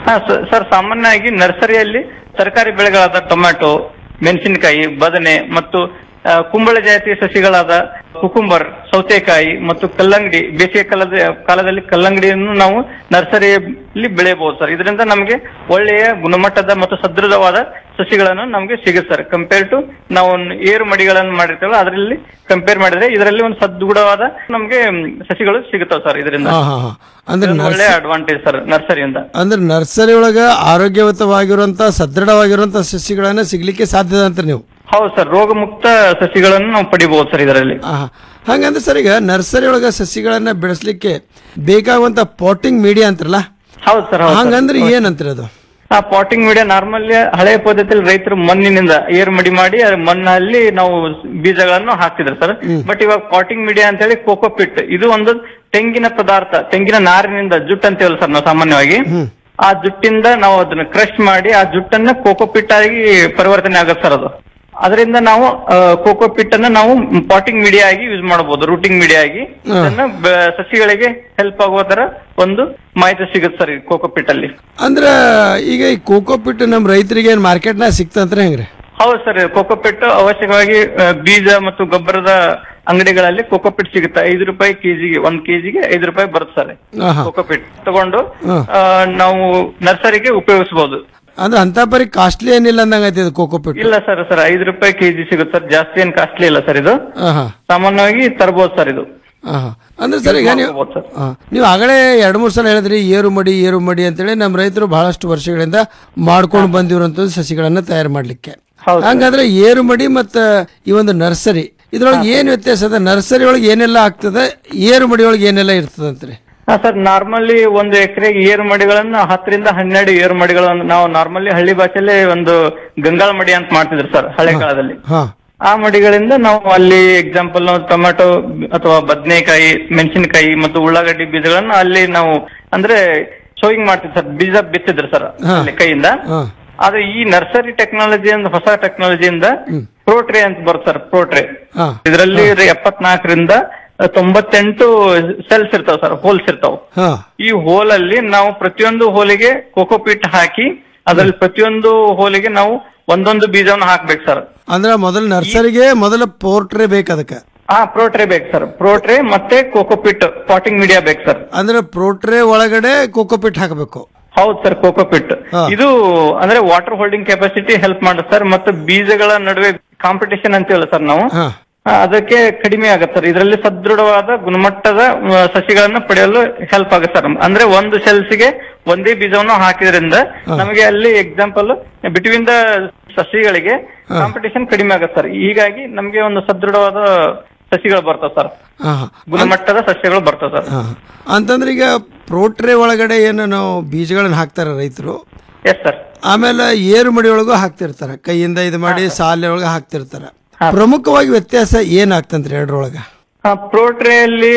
ಹಾ ಸ- ಸರ್ ಸಾಮಾನ್ಯವಾಗಿ ನರ್ಸರಿಯಲ್ಲಿ ತರಕಾರಿ ಬೆಳೆಗಳಾದ ಟೊಮ್ಯಾಟೊ ಮೆಣಸಿನಕಾಯಿ ಬದನೆ ಮತ್ತು ಆ, ಕುಂಬಳ ಜಾತಿಯ ಸಸಿಗಳಾದ ಕುಕುಂಬರ್ ಸೌತೆಕಾಯಿ ಮತ್ತು ಕಲ್ಲಂಗಡಿ ಬೇಸಿಗೆ ಕಾಲದ ಕಾಲದಲ್ಲಿ ಕಲ್ಲಂಗಡಿಯನ್ನು ನಾವು ನರ್ಸರಿಯಲ್ಲಿ ಬೆಳೆಯಬಹುದು ಸರ್ ಇದರಿಂದ ನಮಗೆ ಒಳ್ಳೆಯ ಗುಣಮಟ್ಟದ ಮತ್ತು ಸದೃಢವಾದ ಸಸಿಗಳನ್ನು ನಮಗೆ ಸಿಗುತ್ತೆ ಸರ್ ಕಂಪೇರ್ ಟು ನಾವು ಏರು ಮಡಿಗಳನ್ನು ಮಾಡಿರ್ತೇವಲ್ಲ ಅದರಲ್ಲಿ ಕಂಪೇರ್ ಮಾಡಿದ್ರೆ ಇದರಲ್ಲಿ ಒಂದು ಸದೃಢವಾದ ನಮಗೆ ಮ್, ಸಸಿಗಳು ಸಿಗುತ್ತವೆ ಸರ್ ಇದರಿಂದ ಹಾ ಹಾ ಹಾ ಅಂದ್ರೆ ಇದೊಂದು ಒಳ್ಳೆ ನರ್ಸ ಅಡ್ವಾಂಟೇಜ್ ಸರ್ ನರ್ಸರಿಯಿಂದ ಅಂದ್ರೆ ನರ್ಸರಿ ಒಳಗ ಆರೋಗ್ಯಯುತವಾಗಿರುವಂತ ಸದೃಢವಾಗಿರುವಂತ ಸಸಿಗಳನ್ನ ಸಿಗ್ಲಿಕ್ಕೆ ಸಾಧ್ಯದ ಅಂತ ನೀವು ಹೌದು ಸರ್ ರೋಗ ಮುಕ್ತ ಸಸಿಗಳನ್ನು ನಾವು ಪಡಿಬಹುದು ಸರ್ ಇದರಲ್ಲಿ ಆಹಾ. ಹಂಗಂದ್ರೆ ಸರ್ ಈಗ ನರ್ಸರಿ ಒಳಗ ಸಸಿಗಳನ್ನ ಬೆಳೆಸ್ಲಿಕ್ಕೆ ಬೇಕಾಗುವಂತ ಪಾಟಿಂಗ್ ಮೀಡಿಯಾ ಅಂತಾರಲ್ಲ ಹೌದು ಸರ್ ಹಂಗಂದ್ರೆ ಏನಂತೀರ ಅದು ಆ ಪಾಟಿಂಗ್ ಮೀಡಿಯಾ ನಾರ್ಮಲಿ ಹಳೆಯ ಪದ್ಧತಿಯಲ್ಲಿ ರೈತರು ಮಣ್ಣಿನಿಂದ ಏರು ಮಡಿ ಮಾಡಿ ಆ ಮಣ್ಣಲ್ಲಿ ನಾವು ಬೀಜಗಳನ್ನು ಹಾಕ್ತಿದ್ರು ಸರ್ ಬಟ್ ಇವಾಗ ಪಾಟಿಂಗ್ ಮೀಡಿಯಾ ಅಂತ ಹೇಳಿ ಕೋಕೋ ಪಿಟ್ ಇದು ಒಂದು ತೆಂಗಿನ ಪದಾರ್ಥ ತೆಂಗಿನ ನಾರಿನಿಂದ ಜುಟ್ ಅಂತೀವಲ್ಲ ಸರ್ ನಾವು ಸಾಮಾನ್ಯವಾಗಿ ಆ ಜುಟ್ಟಿಂದ ನಾವು ಅದನ್ನ ಕ್ರಶ್ ಮಾಡಿ ಆ ಜುಟ್ಟನ್ನ ಕೋಕೋ ಪಿಟ್ ಆಗಿ ಪರಿವರ್ತನೆ ಆಗುತ್ತೆ ಸರ್ ಅದು ಅದರಿಂದ ನಾವು ಕೋಕೋ ಪಿಟ್ ಅನ್ನ ನಾವು ಪಾಟಿಂಗ್ ಮೀಡಿಯಾ ಆಗಿ ಯೂಸ್ ಮಾಡಬಹುದು ರೂಟಿಂಗ್ ಮೀಡಿಯಾ ಆಗಿ ಇದನ್ನ ಬ- ಸಸಿಗಳಿಗೆ ಹೆಲ್ಪ್ ಆಗುವ ತರ ಒಂದು ಮಾಹಿತಿ ಸಿಗುತ್ತೆ ಸರ್ ಈ ಕೋಕೋ ಪಿಟ್ ಅಲ್ಲಿ ಅಂದ್ರ ಈಗ ಈ ಕೋಕೋ ಪಿಟ್ ನಮ್ ರೈತರಿಗೆ ಏನ್ ಮಾರ್ಕೆಟ್ನಾಗ ಸಿಕ್ತಂದ್ರೆ ಹೆಂಗ್ರಿ ಹೌದು ಸರ್ ಕೋಕೋಪಿಟ್ ಅವಶ್ಯಕವಾಗಿ ಆ, ಬೀಜ ಮತ್ತು ಗೊಬ್ಬರದ ಅಂಗಡಿಗಳಲ್ಲಿ ಕೋಕೋಪಿಟ್ ಸಿಗುತ್ತೆ ಐದು ರೂಪಾಯಿ ಕೆಜಿಗೆ ಒಂದ್ ಕೆಜಿಗೆ ಐದು ರೂಪಾಯಿ ಬರುತ್ತೆ ಸರ್ ಆಹಾ. ಕೋಕೋಪಿಟ್ ತಗೊಂಡು ಹಾ. ಆ, ನಾವು ನರ್ಸರಿಗೆ ಉಪಯೋಗಿಸಬಹುದು ಅಂದ್ರೆ ಅಂತ ಪರಿ ಕಾಸ್ಟ್ಲಿ ಏನಿಲ್ಲ ಅಂದಂಗೈತಿ ಇದು ಕೋಕೋ ಪಿಟ್ ಇಲ್ಲ ಸರ್ ಸರ್ ಐದು ರೂಪಾಯಿ ಕೆಜಿ ಸಿಗುತ್ತೆ ಸರ್ ಜಾಸ್ತಿ ಏನ್ ಕಾಸ್ಟ್ಲಿ ಇಲ್ಲ ಸರ್ ಇದು ಆಹಾ ಸಾಮಾನ್ಯವಾಗಿ ತರಬಹುದು ಸರ್ ಇದು ಆಹಾ. ಅಂದ್ರೆ ಸರ್ ಈಗ ನೀವು ಮಾಡ್ಕೋಬೋದು ಸರ್. ಆ, ನೀವು ಆಗಲೇ ಎರಡು ಮೂರು ಸಲ ಹೇಳಿದ್ರಿ ಏರು ಮಡಿ ಏರು ಮಡಿ ಅಂತೇಳಿ ನಮ್ಮ ರೈತರು ಬಹಳಷ್ಟು ವರ್ಷಗಳಿಂದ ಮಾಡ್ಕೊಂಡು ಬಂದಿರುವಂತ ಸಸಿಗಳನ್ನ ತಯಾರು ಮಾಡ್ಲಿಕ್ಕೆ ಹಂಗಾದ್ರೆ ಏರು ಮಡಿ ಮತ್ತ ಈ ಒಂದು ನರ್ಸರಿ ಇದ್ರೊಳಗೆ ಏನ್ ವ್ಯತ್ಯಾಸ ಅದ ನರ್ಸರಿ ಒಳಗೆ ಏನೆಲ್ಲ ಆಗ್ತದೆ ಏರು ಮಡಿ ಒಳಗೆ ಏನೆಲ್ಲ ಇರ್ತದಂತ್ರಿ ಹಾ ಸರ್ ನಾರ್ಮಲಿ ಒಂದು ಎಕರೆಗೆ ಏರು ಮಡಿಗಳನ್ನ ಹತ್ತರಿಂದ ಹನ್ನೆರಡು ಏರು ಮಡಿಗಳನ್ನು ನಾವು ನಾರ್ಮಲಿ ಹಳ್ಳಿ ಭಾಷೆಯಲ್ಲಿ ಒಂದು ಗಂಗಾಳ ಮಡಿ ಅಂತ ಮಾಡ್ತಿದ್ರು ಸರ್ ಹಳೆ ಕಾಲದಲ್ಲಿ ಹಾ ಆ ಮಡಿಗಳಿಂದ ನಾವು ಅಲ್ಲಿ ಎಕ್ಸಾಂಪಲ್ ನಾವು ಟೊಮೆಟೊ ಅಥವಾ ಬದನೆಕಾಯಿ ಮೆಣಸಿನಕಾಯಿ ಮತ್ತು ಉಳ್ಳಾಗಡ್ಡಿ ಬೀಜಗಳನ್ನ ಅಲ್ಲಿ ನಾವು ಅಂದ್ರೆ ಶೋಯಿಂಗ್ ಮಾಡ್ತಿದ್ರು ಸರ್ ಬೀಜ ಬಿತ್ತಿದ್ರು ಸರ್ ಅಲ್ಲಿ ಕೈಯಿಂದ ಹಾ ಆದ್ರೆ ಈ ನರ್ಸರಿ ಟೆಕ್ನಾಲಜಿ ಅಂತ ಹೊಸ ಟೆಕ್ನಾಲಜಿಯಿಂದ ಪ್ರೋಟ್ರೇ ಅಂತ ಬರುತ್ತೆ ಸರ್ ಪ್ರೋಟ್ರೇ ಹಾ ಇದರಲ್ಲಿ ಎಪ್ಪತ್ನಾಲ್ಕರಿಂದ ತೊಂಬತ್ತೆಂಟು ಸೆಲ್ಸ್ ಇರ್ತಾವ ಸರ್ ಹೋಲ್ಸ್ ಇರ್ತಾವ ಹಾ ಈ ಹೋಲ್ ಅಲ್ಲಿ ನಾವು ಪ್ರತಿಯೊಂದು ಹೋಲಿಗೆ ಕೋಕೋಪೀಟ್ ಹಾಕಿ ಅದ್ರಲ್ಲಿ ಪ್ರತಿಯೊಂದು ಹೋಲಿಗೆ ನಾವು ಒಂದೊಂದು ಬೀಜವನ್ನು ಹಾಕ್ಬೇಕು ಸರ್ ಅಂದ್ರೆ ಮೊದಲ ನರ್ಸರಿಗೆ ಮೊದಲ ಪೋರ್ಟ್ರೇ ಬೇಕು ಅದಕ್ಕೆ ಹಾ ಪ್ರೋಟ್ರೇ ಬೇಕು ಸರ್ ಪ್ರೋಟ್ರೇ ಮತ್ತೆ ಕೋಕೋಪಿಟ್ ಪಾಟಿಂಗ್ ಮೀಡಿಯಾ ಬೇಕು ಸರ್ ಅಂದ್ರೆ ಪ್ರೋಟ್ರೇ ಒಳಗಡೆ ಕೋಕೋ ಪಿಟ್ ಹಾಕಬೇಕು ಹೌದು ಸರ್ ಕೋಕೋಪಿಟ್ ಇದು ಅಂದ್ರೆ ವಾಟರ್ ಹೋಲ್ಡಿಂಗ್ ಕೆಪಾಸಿಟಿ ಹೆಲ್ಪ್ ಮಾಡುತ್ತೆ ಸರ್ ಮತ್ತು ಬೀಜಗಳ ನಡುವೆ ಕಾಂಪಿಟೇಷನ್ ಅಂತೀವಲ್ಲ ಸರ್ ನಾವು ಹಾ ಆ, ಅದಕ್ಕೆ ಕಡಿಮೆ ಆಗುತ್ತೆ ಸರ್ ಇದರಲ್ಲಿ ಸದೃಢವಾದ ಗುಣಮಟ್ಟದ ಆ, ಸಸಿಗಳನ್ನ ಪಡೆಯಲು ಹೆಲ್ಪ್ ಆಗುತ್ತೆ ಸರ್ ಅಂದ್ರೆ ಒಂದು ಸೆಲ್ಸ್ಗೆ ಒಂದೇ ಬೀಜವನ್ನು ಹಾಕಿದ್ರಿಂದ ನಮಗೆ ಅಲ್ಲಿ ಎಕ್ಸಾಂಪಲ್ ಬಿಟ್ವೀನ್ ದ ಸಸಿಗಳಿಗೆ ಕಾಂಪಿಟೇಷನ್ ಕಡಿಮೆ ಆಗುತ್ತೆ ಸರ್ ಹೀಗಾಗಿ ನಮಗೆ ಒಂದು ಸದೃಢವಾದ ಸಸಿಗಳು ಬರ್ತಾವ ಸರ್ ಹಾ ಹಾ ಗುಣಮಟ್ಟದ ಸಸ್ಯಗಳು ಬರ್ತಾವ ಸರ್ ಹಾ. ಅಂತಂದ್ರೆ ಈಗ ಪ್ರೋಟ್ರೇ ಒಳಗಡೆ ಏನು ನಾವು ಬೀಜಗಳನ್ನ ಹಾಕ್ತಾರೆ ರೈತರು ಎಸ್ ಸರ್ ಆಮೇಲೆ ಏರು ಮಡಿ ಒಳಗೂ ಹಾಕ್ತಿರ್ತಾರೆ ಕೈಯಿಂದ ಇದು ಮಾಡಿ ಸಾಲೆ ಒಳಗೆ ಹಾಕ್ತಿರ್ತಾರೆ ಪ್ರಮುಖವಾಗಿ ವ್ಯತ್ಯಾಸ ಏನಾಗ್ತಂತ್ರಿ ಎರಡರೊಳಗ ಪ್ರೋಟ್ರೆಯಲ್ಲಿ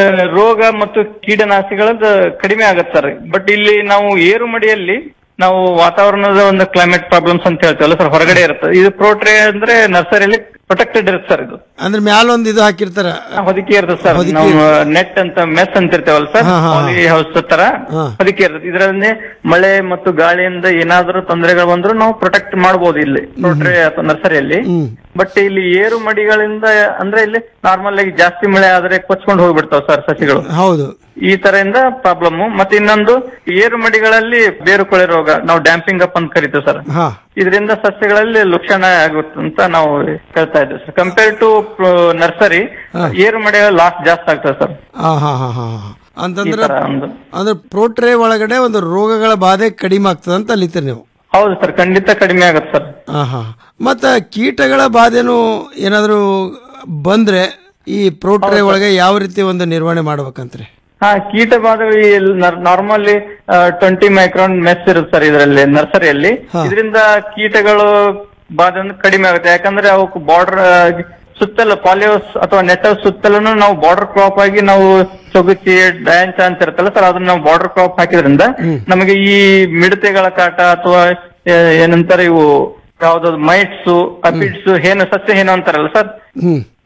ರೋಗ ಮತ್ತು ಕೀಟನಾಶಿಗಳದ್ದು ಕಡಿಮೆ ಆಗತ್ತೆ ಸರ್ ಬಟ್ ಇಲ್ಲಿ ನಾವು ಏರು ಮಡಿಯಲ್ಲಿ ನಾವು ವಾತಾವರಣದ ಒಂದು ಕ್ಲೈಮೇಟ್ ಪ್ರಾಬ್ಲಮ್ಸ್ ಅಂತ ಹೇಳ್ತೇವಲ್ಲ ಸರ್ ಹೊರಗಡೆ ಇರುತ್ತೆ ಇದು ಪ್ರೋಟ್ರೆ ಅಂದ್ರೆ ನರ್ಸರಿಯಲ್ಲಿ ಪ್ರೊಟೆಕ್ಟೆಡ್ ಇರುತ್ತೆ ಸರ್ ಇದು ಅಂದ್ರೆ ಮ್ಯಾಲ ಒಂದು ಇದು ಹಾಕಿರ್ತಾರ ಹೊದಿಕೆ ಇರ್ತದೆ ಸರ್ ಹೊದಿಕೆ ನಾವು ನೆಟ್ ಅಂತ ಮೆಸ್ ಅಂತ ಇರ್ತೇವಲ್ಲ ಸರ್ ಹಾ, ಹಾ, ಹಾ. ಪಾಲಿ ಹೌಸ್ ತರ ಹಾ. ಹೊದಿಕೆ ಇರ್ತದೆ ಇದರಲ್ಲಿ ಮಳೆ ಮತ್ತು ಗಾಳಿಯಿಂದ ಏನಾದ್ರೂ ತೊಂದರೆಗಳು ಬಂದ್ರು ನಾವು ಪ್ರೊಟೆಕ್ಟ್ ಮಾಡಬಹುದು ಇಲ್ಲಿ ಪ್ರೋಟ್ರೆ ಅಥವಾ ನರ್ಸರಿಯಲ್ಲಿ ಬಟ್ ಇಲ್ಲಿ ಏರು ಮಡಿಗಳಿಂದ ಅಂದ್ರೆ ಇಲ್ಲಿ ನಾರ್ಮಲ್ ಆಗಿ ಜಾಸ್ತಿ ಮಳೆ ಆದ್ರೆ ಕೊಚ್ಕೊಂಡು ಹೋಗ್ಬಿಡ್ತಾವ ಸರ್ ಸಸಿಗಳು ಹೌದು ಈ ತರದಿಂದ ಪ್ರಾಬ್ಲಮ್ ಮತ್ತೆ ಇನ್ನೊಂದು ಏರು ಮಡಿಗಳಲ್ಲಿ ಬೇರು ಕೊಳೆ ರೋಗ ನಾವು ಡ್ಯಾಂಪಿಂಗ್ ಅಪ್ ಅಂತ ಕರಿತೀವಿ ಸರ್ ಹಾ ಇದರಿಂದ ಸಸ್ಯಗಳಲ್ಲಿ ಲಕ್ಷಣ ಆಗುತ್ತೆ ಅಂತ ನಾವು ಹೇಳ್ತಾ ಇದ್ದೇವೆ ಸರ್ ಕಂಪೇರ್ ಟು ನರ್ಸರಿ ಏರು ಮಡಿಗಳ ಲಾಸ್ ಜಾಸ್ತಿ ಆಗ್ತದೆ ಸರ್ ಹಾ ಹಾ ಹಾ ಹಾ ಹಾ. ಅಂತಂದ್ರೆ ಈ ತರ ಒಂದು. ಅಂದ್ರೆ ಪ್ರೋಟ್ರೇ ಒಳಗಡೆ ಒಂದು ರೋಗಗಳ ಬಾಧೆ ಕಡಿಮೆ ಆಗ್ತದ ಅಂತ ಅಲ್ಲಿತೀರಿ ನೀವು ಹೌದು ಸರ್ ಖಂಡಿತ ಕಡಿಮೆ ಆಗುತ್ತೆ ಸರ್ ಹಾ ಹಾ ಮತ್ತ ಕೀಟಗಳ ಬಾಧೆನು ಏನಾದ್ರು ಬಂದ್ರೆ ಈ ಪ್ರೋಟ್ರೇ ಒಳಗೆ ಯಾವ ರೀತಿ ಒಂದು ನಿರ್ವಹಣೆ ಮಾಡ್ಬೇಕಂತ್ರಿ ಹಾ ಕೀಟ ಬಾಧೆ ನಾರ್ಮಲಿ ಟ್ವೆಂಟಿ ಮೈಕ್ರಾನ್ ಮೆಸ್ ಇರುತ್ತೆ ಸರ್ ಇದರಲ್ಲಿ ನರ್ಸರಿಯಲ್ಲಿ ಇದರಿಂದ ಕೀಟಗಳು ಬಾಧೆ ಕಡಿಮೆ ಆಗುತ್ತೆ ಯಾಕಂದ್ರೆ ಅವಕ್ಕೆ ಬಾರ್ಡರ್ ಸುತ್ತಲ ಪಾಲಿಯೋಸ್ ಅಥವಾ ನೆಟ್ ಸುತ್ತಲೂ ನಾವು ಬಾರ್ಡರ್ ಕ್ರಾಪ್ ಆಗಿ ನಾವು ಸೊಗಚಿ ಡ್ಯಾಂಚ ಅಂತ ಇರುತ್ತಲ್ಲ ಸರ್ ಅದನ್ನ ನಾವು ಬಾರ್ಡರ್ ಕ್ರಾಪ್ ಹಾಕಿದ್ರಿಂದ ನಮಗೆ ಈ ಮಿಡತೆಗಳ ಕಾಟ ಅಥವಾ ಆ, ಏನಂತಾರೆ ಇವು ಯಾವ್ದಾದ್ರು ಮೈಟ್ಸ್ ಅಪಿಡ್ಸ್ ಹೇನು ಸಸ್ಯ ಹೇನು ಅಂತಾರಲ್ಲ ಸರ್ ಹ್ಮ್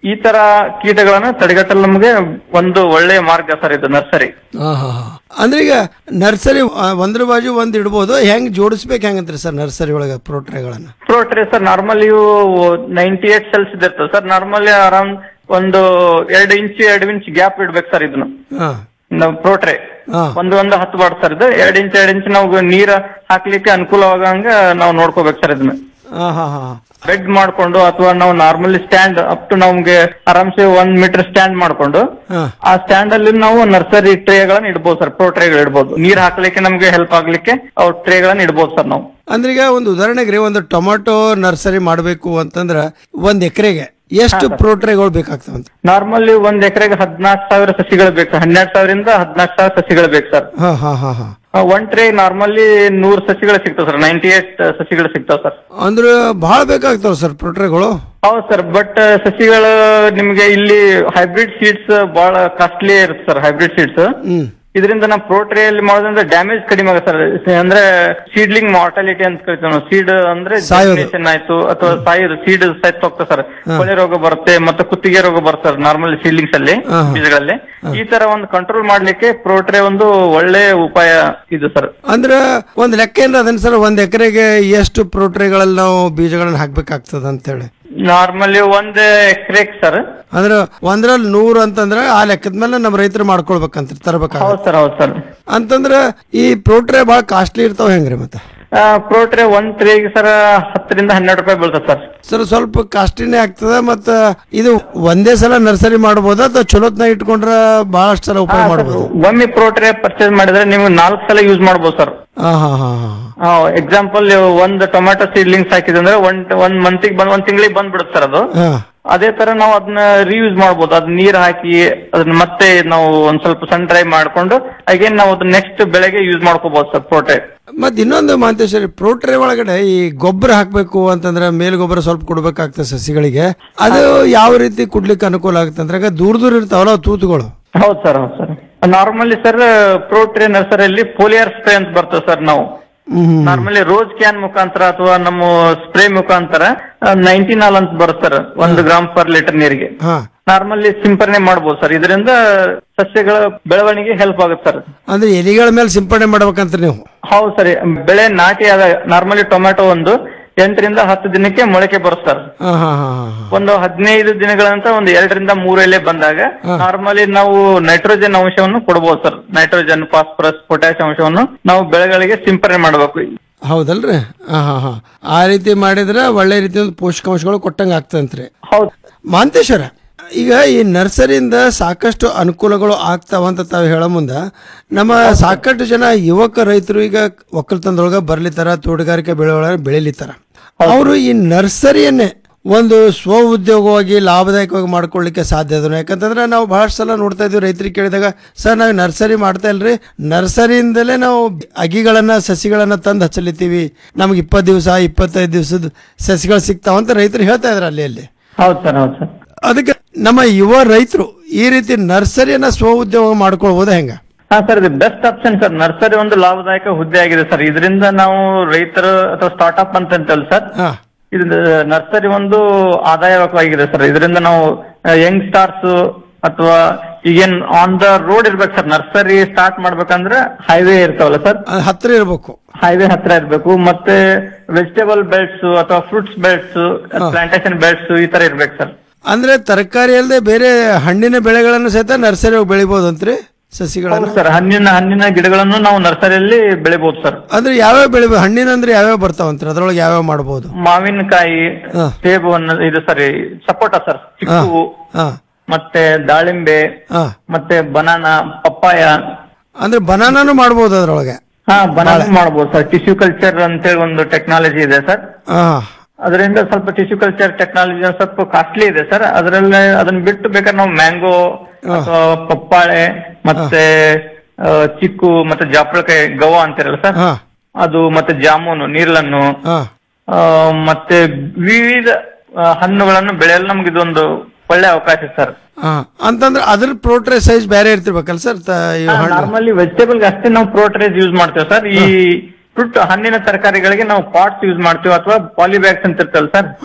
ಈ ತರ ಕೀಟಗಳನ್ನ ತಡೆಗಟ್ಟಲು ನಮಗೆ ಒಂದು ಒಳ್ಳೆಯ ಮಾರ್ಗ ಸರ್ ಇದು ನರ್ಸರಿ ಹಾ ಹಾ ಹಾ. ಅಂದ್ರೆ ಈಗ ನರ್ಸರಿ ಆ, ಒಂದ್ರ ಬಾಜು ಒಂದ್ ಇಡ್ಬೋದು ಹೆಂಗ್ ಜೋಡಿಸ್ಬೇಕು ಹೆಂಗಂತ್ರಿ ಸರ್ ನರ್ಸರಿ ಒಳಗ ಪ್ರೋಟ್ರೆಗಳನ್ನ ಪ್ರೋಟ್ರೆ ಸರ್ ನಾರ್ಮಲಿ ಇವು ನೈಂಟಿ ಏಟ್ ಸೆಲ್ಸ್ ಇದಿರ್ತದೆ ಸರ್ ನಾರ್ಮಲಿ ಅರೌಂಡ್ ಒಂದು ಎರಡು ಇಂಚ್ ಎರಡು ಇಂಚ್ ಗ್ಯಾಪ್ ಇಡ್ಬೇಕು ಸರ್ ಇದನ್ನು ಹಾ ನಾವು ಪ್ರೋಟ್ರೆ ಒಂದು ಒಂದು ಹತ್ತು ಬಾಡ್ ಸರ್ ಇದು ಎರಡ್ ಇಂಚ್ ಎರಡ್ ಇಂಚ್ ನಾವು ನೀರ್ ಹಾಕ್ಲಿಕ್ಕೆ ಅನುಕೂಲವಾಗಂಗ ನಾವು ನೋಡ್ಕೋಬೇಕು ಸರ್ ಇದನ್ನ ಹಾ ಹಾ ಹಾ ಬೆಡ್ ಮಾಡ್ಕೊಂಡು ಅಥವಾ ನಾವು ನಾರ್ಮಲಿ ಸ್ಟ್ಯಾಂಡ್ ಅಪ್ ಟು ನಮ್ಗೆ ಆರಾಮ್ಸೆ ಒಂದ್ ಮೀಟರ್ ಸ್ಟ್ಯಾಂಡ್ ಮಾಡ್ಕೊಂಡು ಹಾ. ಆ ಸ್ಟ್ಯಾಂಡ್ ಅಲ್ಲಿ ನಾವು ನರ್ಸರಿ ಟ್ರೇಗಳನ್ನ ಇಡ್ಬೋದು ಸರ್ ಪ್ರೋ ಟ್ರೇಗಳು ಇಡ್ಬೋದು ನೀರ್ ಹಾಕ್ಲಿಕ್ಕೆ ನಮ್ಗೆ ಹೆಲ್ಪ್ ಆಗ್ಲಿಕ್ಕೆ ಅವ್ ಟ್ರೇಗಳನ್ನ ಇಡ್ಬೋದು ಸರ್ ನಾವು ಅಂದ್ರೆ ಈಗ ಒಂದು ಉದಾಹರಣೆಗೆ ರೀ ಒಂದು ಟೊಮಾಟೊ ನರ್ಸರಿ ಮಾಡಬೇಕು ಅಂತಂದ್ರ ಒಂದ್ ಎಕರೆಗೆ ಎಷ್ಟು ಪ್ರೋಟ್ರೆಗಳು ಬೇಕಾಗ್ತಾವಂತ ನಾರ್ಮಲಿ ಒಂದ್ ಎಕರೆಗೆ ಹದಿನಾಲ್ಕು ಸಾವಿರ ಸಸಿಗಳು ಬೇಕು ಸರ್ ಹನ್ನೆರಡು ಸಾವಿರದಿಂದ ಹದಿನಾಲ್ಕು ಸಾವಿರ ಸಸಿಗಳು ಬೇಕು ಸರ್ ಹಾ ಹಾ ಹಾ ಹಾ ಒನ್ ಟ್ರೇ ನಾರ್ಮಲಿ ನೂರ್ ಸಸಿಗಳು ಸಿಗ್ತಾವ ಸರ್ ನೈಂಟಿ ಏಟ್ ಸಸಿಗಳು ಸಿಗ್ತಾವ ಸರ್ ಅಂದ್ರೆ ಬಹಳ ಬೇಕಾಗ್ತಾವ ಸರ್ ಪ್ರೋಟ್ರೆಗಳು ಹೌದು ಸರ್ ಬಟ್ ಸಸಿಗಳು ನಿಮ್ಗೆ ಇಲ್ಲಿ ಹೈಬ್ರಿಡ್ ಸೀಡ್ಸ್ ಬಹಳ ಕಾಸ್ಟ್ಲಿ ಇರುತ್ತೆ ಸರ್ ಹೈಬ್ರಿಡ್ ಸೀಡ್ಸ್ ಹ್ಮ್ ಇದರಿಂದ ನಾವು ಪ್ರೋಟ್ರೇಯಲ್ಲಿ ಮಾಡೋದ್ರಿಂದ ಡ್ಯಾಮೇಜ್ ಕಡಿಮೆ ಆಗುತ್ತೆ ಸರ್ ಅಂದ್ರೆ ಸೀಡ್ಲಿಂಗ್ ಮಾರ್ಟಾಲಿಟಿ ಅಂತ ಕರಿತೀವಿ ನಾವು ಸೀಡ್ ಅಂದ್ರೆ ಸಾಯೋದು. germination ಆಯ್ತು ಅಥವಾ ಸಾಯೋದು ಸೀಡ್ ಸೈತ್ ಹೋಗ್ತದೆ ಸರ್ ಕೊಳೆ ರೋಗ ಬರುತ್ತೆ ಮತ್ತೆ ಕುತ್ತಿಗೆ ರೋಗ ಬರುತ್ತೆ ಸರ್ ನಾರ್ಮಲ್ ಸೀಡ್ಲಿಂಗ್ಸ್ ಅಲ್ಲಿ ಹಾ, ಹಾ. ಬೀಜಗಳಲ್ಲಿ ಈ ತರ ಒಂದು ಕಂಟ್ರೋಲ್ ಮಾಡ್ಲಿಕ್ಕೆ ಪ್ರೋಟ್ರೆ ಒಂದು ಒಳ್ಳೆ ಉಪಾಯ ಇದು ಸರ್ ಅಂದ್ರ ಒಂದ್ ಲೆಕ್ಕ ಏನ್ರ ಅದನ್ನ ಸರ್ ಒಂದ್ ಎಕರೆಗೆ ಎಷ್ಟು ಪ್ರೋಟ್ರೆಗಳಲ್ಲಿ ನಾವು ಬೀಜಗಳನ್ನ ಹಾಕ್ಬೇಕಾಗ್ತದ ಅಂತೇಳಿ ನಾರ್ಮಲಿ ಒಂದ್ ಎಕರೆಗೆ ಸರ್ ಅಂದ್ರ ಒಂದ್ರಲ್ಲಿ ನೂರ್ ಅಂತಂದ್ರ ಆ ಲೆಕ್ಕದ ಮೇಲೆ ನಮ್ಮ ರೈತರು ಮಾಡ್ಕೊಳ್ಬೇಕಂತ ತರಬೇಕಾಗ ಹೌದು ಸರ್ ಹೌದು ಸರ್ ಅಂತಂದ್ರ ಈ ಪ್ರೋಟ್ರೆ ಬಹಳ ಕಾಸ್ಟ್ಲಿ ಇರ್ತಾವ ಹೆಂಗ್ರಿ ಮತ್ತೆ ಪ್ರೋಟ್ರೆ ಒಂದ್ ಟ್ರೇಗೆ ಸರ್ ಹತ್ತರಿಂದ ಹನ್ನೆರಡು ರೂಪಾಯಿ ಬೀಳ್ತದೆ ಸರ್ ಸರ್ ಸ್ವಲ್ಪ ಕಾಸ್ಟ್ಲಿನೇ ಆಗ್ತದ ಮತ್ತ ಇದು ಒಂದೇ ಸಲ ನರ್ಸರಿ ಮಾಡಬಹುದ ಅಥವಾ ಚಲೋತ್ನಾಗ ಇಟ್ಕೊಂಡ್ರ ಬಹಳಷ್ಟು ಸಲ ಉಪಯೋಗ ಮಾಡಬಹುದು ಒಮ್ಮೆ ಪ್ರೋಟ್ರೆ ಪರ್ಚೇಸ್ ಮಾಡಿದ್ರೆ ನೀವು ನಾಲ್ಕು ಸಲ ಯೂಸ್ ಮಾಡ್ಬೋದು ಸರ್ ಹಾ ಹಾ ಹಾ ಹಾ ಎಕ್ಸಾಂಪಲ್ ಒಂದ್ ಟೊಮ್ಯಾಟೊ ಸೀಡ್ಲಿಂಗ್ಸ್ ಹಾಕಿದ್ರೆ ಅಂದ್ರೆ ಒಂದ್ ಒಂದ್ ಮಂತಿಗೆ ಬಂದ್ ಒಂದ್ ತಿಂಗಳಿಗೆ ಬಂದ್ಬಿಡುತ್ತೆ ಸರ್ ಅದು ಹಾ ಅದೇ ತರ ನಾವು ಅದನ್ನ ರೀಯೂಸ್ ಮಾಡ್ಬೋದು ಅದ್ ನೀರ್ ಹಾಕಿ ಅದನ್ನ ಮತ್ತೆ ನಾವು ಒಂದ್ ಸ್ವಲ್ಪ ಸನ್ ಡ್ರೈ ಮಾಡ್ಕೊಂಡು ಅಗೇನ್ ನಾವು ಅದನ್ನ ನೆಕ್ಸ್ಟ್ ಬೆಳೆಗೆ ಯೂಸ್ ಮಾಡ್ಕೋಬಹುದು ಸರ್ ಪ್ರೋಟೆ ಮತ್ ಇನ್ನೊಂದು ಮಾಂತೇಶ್ವರಿ ಪ್ರೋಟ್ರೆ ಒಳಗಡೆ ಈ ಗೊಬ್ಬರ ಹಾಕ್ಬೇಕು ಅಂತಂದ್ರೆ ಮೇಲ್ ಗೊಬ್ಬರ ಸ್ವಲ್ಪ ಕೊಡ್ಬೇಕಾಗ್ತದೆ ಸಸಿಗಳಿಗೆ ಅದು ಯಾವ ರೀತಿ ಕೊಡ್ಲಿಕ್ಕೆ ಅನುಕೂಲ ಆಗುತ್ತೆ ಅಂದ್ರೆ ಈಗ ದೂರ ದೂರ ಇರ್ತಾವಲ್ಲ ಅವು ತೂತುಗಳು ಹೌದು ಸರ್ ಹೌದು ಸರ್ ನಾರ್ಮಲಿ ಸರ್ ಪ್ರೋಟ್ರೆ ನರ್ಸರಿಯಲ್ಲಿ ಪೋಲಿಯರ್ ಸ್ಪ್ರೇ ಅಂತ ಬರ್ತದೆ ಸರ್ ನಾವು ನಾರ್ಮಲಿ ರೋಸ್ ಕ್ಯಾನ್ ಮುಖಾಂತರ ಅಥವಾ ನಮ್ಮ ಸ್ಪ್ರೇ ಮುಖಾಂತರ ನೈನ್ಟಿ ನಾಲ್ ಅಂತ ಬರುತ್ತೆ ಸರ್ ಒಂದು ಗ್ರಾಮ್ ಪರ್ ಲೀಟರ್ ನೀರಿಗೆ ಹಾ ನಾರ್ಮಲಿ ಸಿಂಪರಣೆ ಮಾಡ್ಬೋದು ಸರ್ ಇದರಿಂದ ಸಸ್ಯಗಳ ಬೆಳವಣಿಗೆ ಹೆಲ್ಪ್ ಆಗುತ್ತೆ ಸರ್ ಅಂದ್ರೆ ಎಲಿಗಳ ಮೇಲೆ ಸಿಂಪಡಣೆ ಮಾಡ್ಬೇಕಂತ ನೀವು ಹೌದು ಸರ್ ಬೆಳೆ ನಾಟಿ ಆದ ನಾರ್ಮಲಿ ಟೊಮ್ಯಾಟೊ ಒಂದು ಎಂಟರಿಂದ ಹತ್ತು ದಿನಕ್ಕೆ ಮೊಳಕೆ ಬರುತ್ತೆ ಸರ್ ಹಾ ಹಾ ಹಾ ಹಾ ಒಂದು ಹದಿನೈದು ದಿನಗಳ ನಂತರ ಒಂದು ಎರಡರಿಂದ ಮೂರು ಎಲೆ ಬಂದಾಗ ನಾರ್ಮಲಿ ನಾವು ನೈಟ್ರೋಜನ್ ಅಂಶವನ್ನು ಕೊಡಬಹುದು ಸರ್ ನೈಟ್ರೋಜನ್ ಫಾಸ್ಫರಸ್ ಪೊಟ್ಯಾಶ್ ಅಂಶವನ್ನು ನಾವು ಬೆಳೆಗಳಿಗೆ ಸಿಂಪರಣೆ ಮಾಡಬೇಕು ಹೌದಲ್ರಿ ಹಾ ಹಾ ಹಾ ಆ ರೀತಿ ಮಾಡಿದ್ರೆ ಒಳ್ಳೆ ರೀತಿಯ ಪೋಷಕಾಂಶಗಳು ಕೊಟ್ಟಂಗ ಆಗ್ತಂತ್ರಿ ಹೌದು ಮಾಂತೇಶ್ವರ ಈಗ ಈ ನರ್ಸರಿಯಿಂದ ಸಾಕಷ್ಟು ಅನುಕೂಲಗಳು ಆಗ್ತಾವಂತ ತಾವು ಹೇಳೋ ಮುಂದ ನಮ್ಮ ಸಾಕಷ್ಟು ಜನ ಯುವಕ ರೈತರು ಈಗ ಒಕ್ಕಲ್ತನದೊಳಗ ಬರ್ಲಿತ್ತಾರ ತೋಟಗಾರಿಕೆ ಬೆಳೆ ಒಳಗೆ ಬೆಳಿಲಿತ್ತಾರ ಅವರು ಈ ನರ್ಸರಿಯನ್ನೇ ಒಂದು ಸ್ವ ಉದ್ಯೋಗವಾಗಿ ಲಾಭದಾಯಕವಾಗಿ ಮಾಡ್ಕೊಳ್ಳಿಕ್ಕೆ ಸಾಧ್ಯ ಅದನ್ನು ಯಾಕಂತಂದ್ರೆ ನಾವು ಬಹಳಷ್ಟು ಸಲ ನೋಡ್ತಾ ಇದ್ವಿ ರೈತರಿಗೆ ಕೇಳಿದಾಗ ಸರ್ ನಾವು ನರ್ಸರಿ ಮಾಡ್ತಾ ಇಲ್ರಿ ನರ್ಸರಿಯಿಂದಲೇ ನಾವು ಅಗಿಗಳನ್ನ ಸಸಿಗಳನ್ನ ತಂದು ಹಚ್ಚಲಿತ್ತೀವಿ ನಮ್ಗೆ ಇಪ್ಪತ್ತು ದಿವಸ ಇಪ್ಪತ್ತೈದು ದಿವಸದ ಸಸಿಗಳು ಸಿಗ್ತಾವಂತ ರೈತರು ಹೇಳ್ತಾ ಇದ್ರು ಅಲ್ಲಿ ಅಲ್ಲಿ ಹೌದು ಸರ್ ಹೌದು ಸರ್ ಅದಕ್ಕೆ ನಮ್ಮ ಯುವ ರೈತರು ಈ ರೀತಿ ನರ್ಸರಿಯನ್ನ ಸ್ವ ಉದ್ಯೋಗ ಮಾಡ್ಕೊಳ್ಬೋದು ಹೆಂಗ ಹಾ ಸರ್ ಇದು ಬೆಸ್ಟ್ ಆಪ್ಷನ್ ಸರ್ ನರ್ಸರಿ ಒಂದು ಲಾಭದಾಯಕ ಹುದ್ದೆ ಆಗಿದೆ ಸರ್ ಇದರಿಂದ ನಾವು ರೈತರು ಅಥವಾ ಸ್ಟಾರ್ಟ್ಅಪ್ ಅಂತ ಅಂತಲ್ಲ ಸರ್ ಇದು ನರ್ಸರಿ ಒಂದು ಆದಾಯವಾಗಿದೆ ಸರ್ ಇದರಿಂದ ನಾವು ಯಂಗ್ ಸ್ಟಾರ್ಸ್ ಅಥವಾ ಈಗೇನ್ ಆನ್ ದ ರೋಡ್ ಇರ್ಬೇಕು ಸರ್ ನರ್ಸರಿ ಸ್ಟಾರ್ಟ್ ಮಾಡ್ಬೇಕಂದ್ರೆ ಹೈವೇ ಇರ್ತಾವಲ್ಲ ಸರ್ ಹತ್ರ ಇರ್ಬೇಕು ಹೈವೇ ಹತ್ರ ಇರ್ಬೇಕು ಮತ್ತೆ ವೆಜಿಟೇಬಲ್ ಬೆಲ್ಟ್ಸ್ ಅಥವಾ ಫ್ರೂಟ್ಸ್ ಬೆಲ್ಟ್ಸ್ ಪ್ಲಾಂಟೇಶನ್ ಬೆಲ್ಟ್ಸ್ ಈ ತರ ಇರ್ಬೇಕು ಸರ್ ಅಂದ್ರೆ ತರಕಾರಿ ಅಲ್ಲದೆ ಬೇರೆ ಹಣ್ಣಿನ ಬೆಳೆಗಳನ್ನು ಸಹಿತ ನರ್ಸರಿ ಬೆಳಿಬೋದಂತ್ರಿ ಸಸಿಗಳನ್ನ ಸರ್ ಹಣ್ಣಿನ ಹಣ್ಣಿನ ಗಿಡಗಳನ್ನು ನಾವು ನರ್ಸರಿಯಲ್ಲಿ ಬೆಳಿಬಹುದು ಸರ್ ಅಂದ್ರೆ ಯಾವ್ಯಾವ ಬೆಳಿಬೋದು ಹಣ್ಣಿನ ಅಂದ್ರೆ ಯಾವ್ಯಾವ ಬರ್ತಾವಂತ್ರಿ ಅದ್ರೊಳಗೆ ಯಾವ್ಯಾವ ಮಾಡ್ಬೋದು ಮಾವಿನಕಾಯಿ ಸೇಬು ಅನ್ನ ಇದು ಸರಿ ಸಪೋಟ ಸರ್ ಚಿಕ್ಕು ಹಾ ಮತ್ತೆ ದಾಳಿಂಬೆ ಹಾ ಮತ್ತೆ ಬನಾನಾ ಪಪ್ಪಾಯ ಅಂದ್ರೆ ಬನಾನಾನು ಮಾಡ್ಬೋದು ಅದ್ರೊಳಗೆ ಹಾ ಬನಾನಾ ಮಾಡಬಹುದು ಸರ್ ಟಿಶ್ಯೂ ಕಲ್ಚರ್ ಅಂತೇಳಿ ಒಂದು ಟೆಕ್ನಾಲಜಿ ಇದೆ ಸರ್ ಹಾ ಅದರಿಂದ ಸ್ವಲ್ಪ ಟಿಶ್ಯೂ ಕಲ್ಚರ್ ಟೆಕ್ನಾಲಜಿ ಸ್ವಲ್ಪ ಕಾಸ್ಟ್ಲಿ ಇದೆ ಸರ್ ಅದರಲ್ಲಿ ಅದನ್ನ ಬಿಟ್ಟು ಬೇಕಾದ್ರೆ ನಾವು ಮ್ಯಾಂಗೋ ಅಥವಾ ಪಪ್ಪಾಳೆ ಮತ್ತೆ ಆ, ಚಿಕ್ಕು ಮತ್ತೆ ಜಾಪಳಕಾಯಿ ಗವಾ ಅಂತಿರಲ್ಲ ಸರ್ ಹಾ ಅದು ಮತ್ತೆ ಜಾಮೂನು ನೀರ್ಲನ್ನು ಹಾ ಆ, ಮತ್ತೆ ವಿವಿಧ ಆ, ಹಣ್ಣುಗಳನ್ನು ಬೆಳೆಯಲು ನಮ್ಗೆ ಇದೊಂದು ಒಳ್ಳೆ ಅವಕಾಶ ಸರ್ ಹಾ ಅಂತಂದ್ರೆ ಅದ್ರ ಪ್ರೋಟ್ರೆ ಸೈಜ್ ಬೇರೆ ಇರ್ತಿರ್ಬೇಕಲ್ಲ ಸರ್ ನಾರ್ಮಲಿ ವೆಜಿಟೇಬಲ್ ಅಷ್ಟೇ ನಾವು ಪ್ರೋಟ್ರೇಜ್ ಯೂಸ್ ಮಾಡ್ತೇವೆ ಸರ್ ಈ ಫ್ರೂಟ್ ಹಣ್ಣಿನ ತರಕಾರಿಗಳಿಗೆ ನಾವು ಪಾಟ್ಸ್ ಯೂಸ್ ಮಾಡ್ತೀವಿ ಅಥವಾ ಪಾಲಿಬ್ಯಾಗ್ಸ್ ಅಂತ ಇರ್ತಲ್ಲ ಸರ್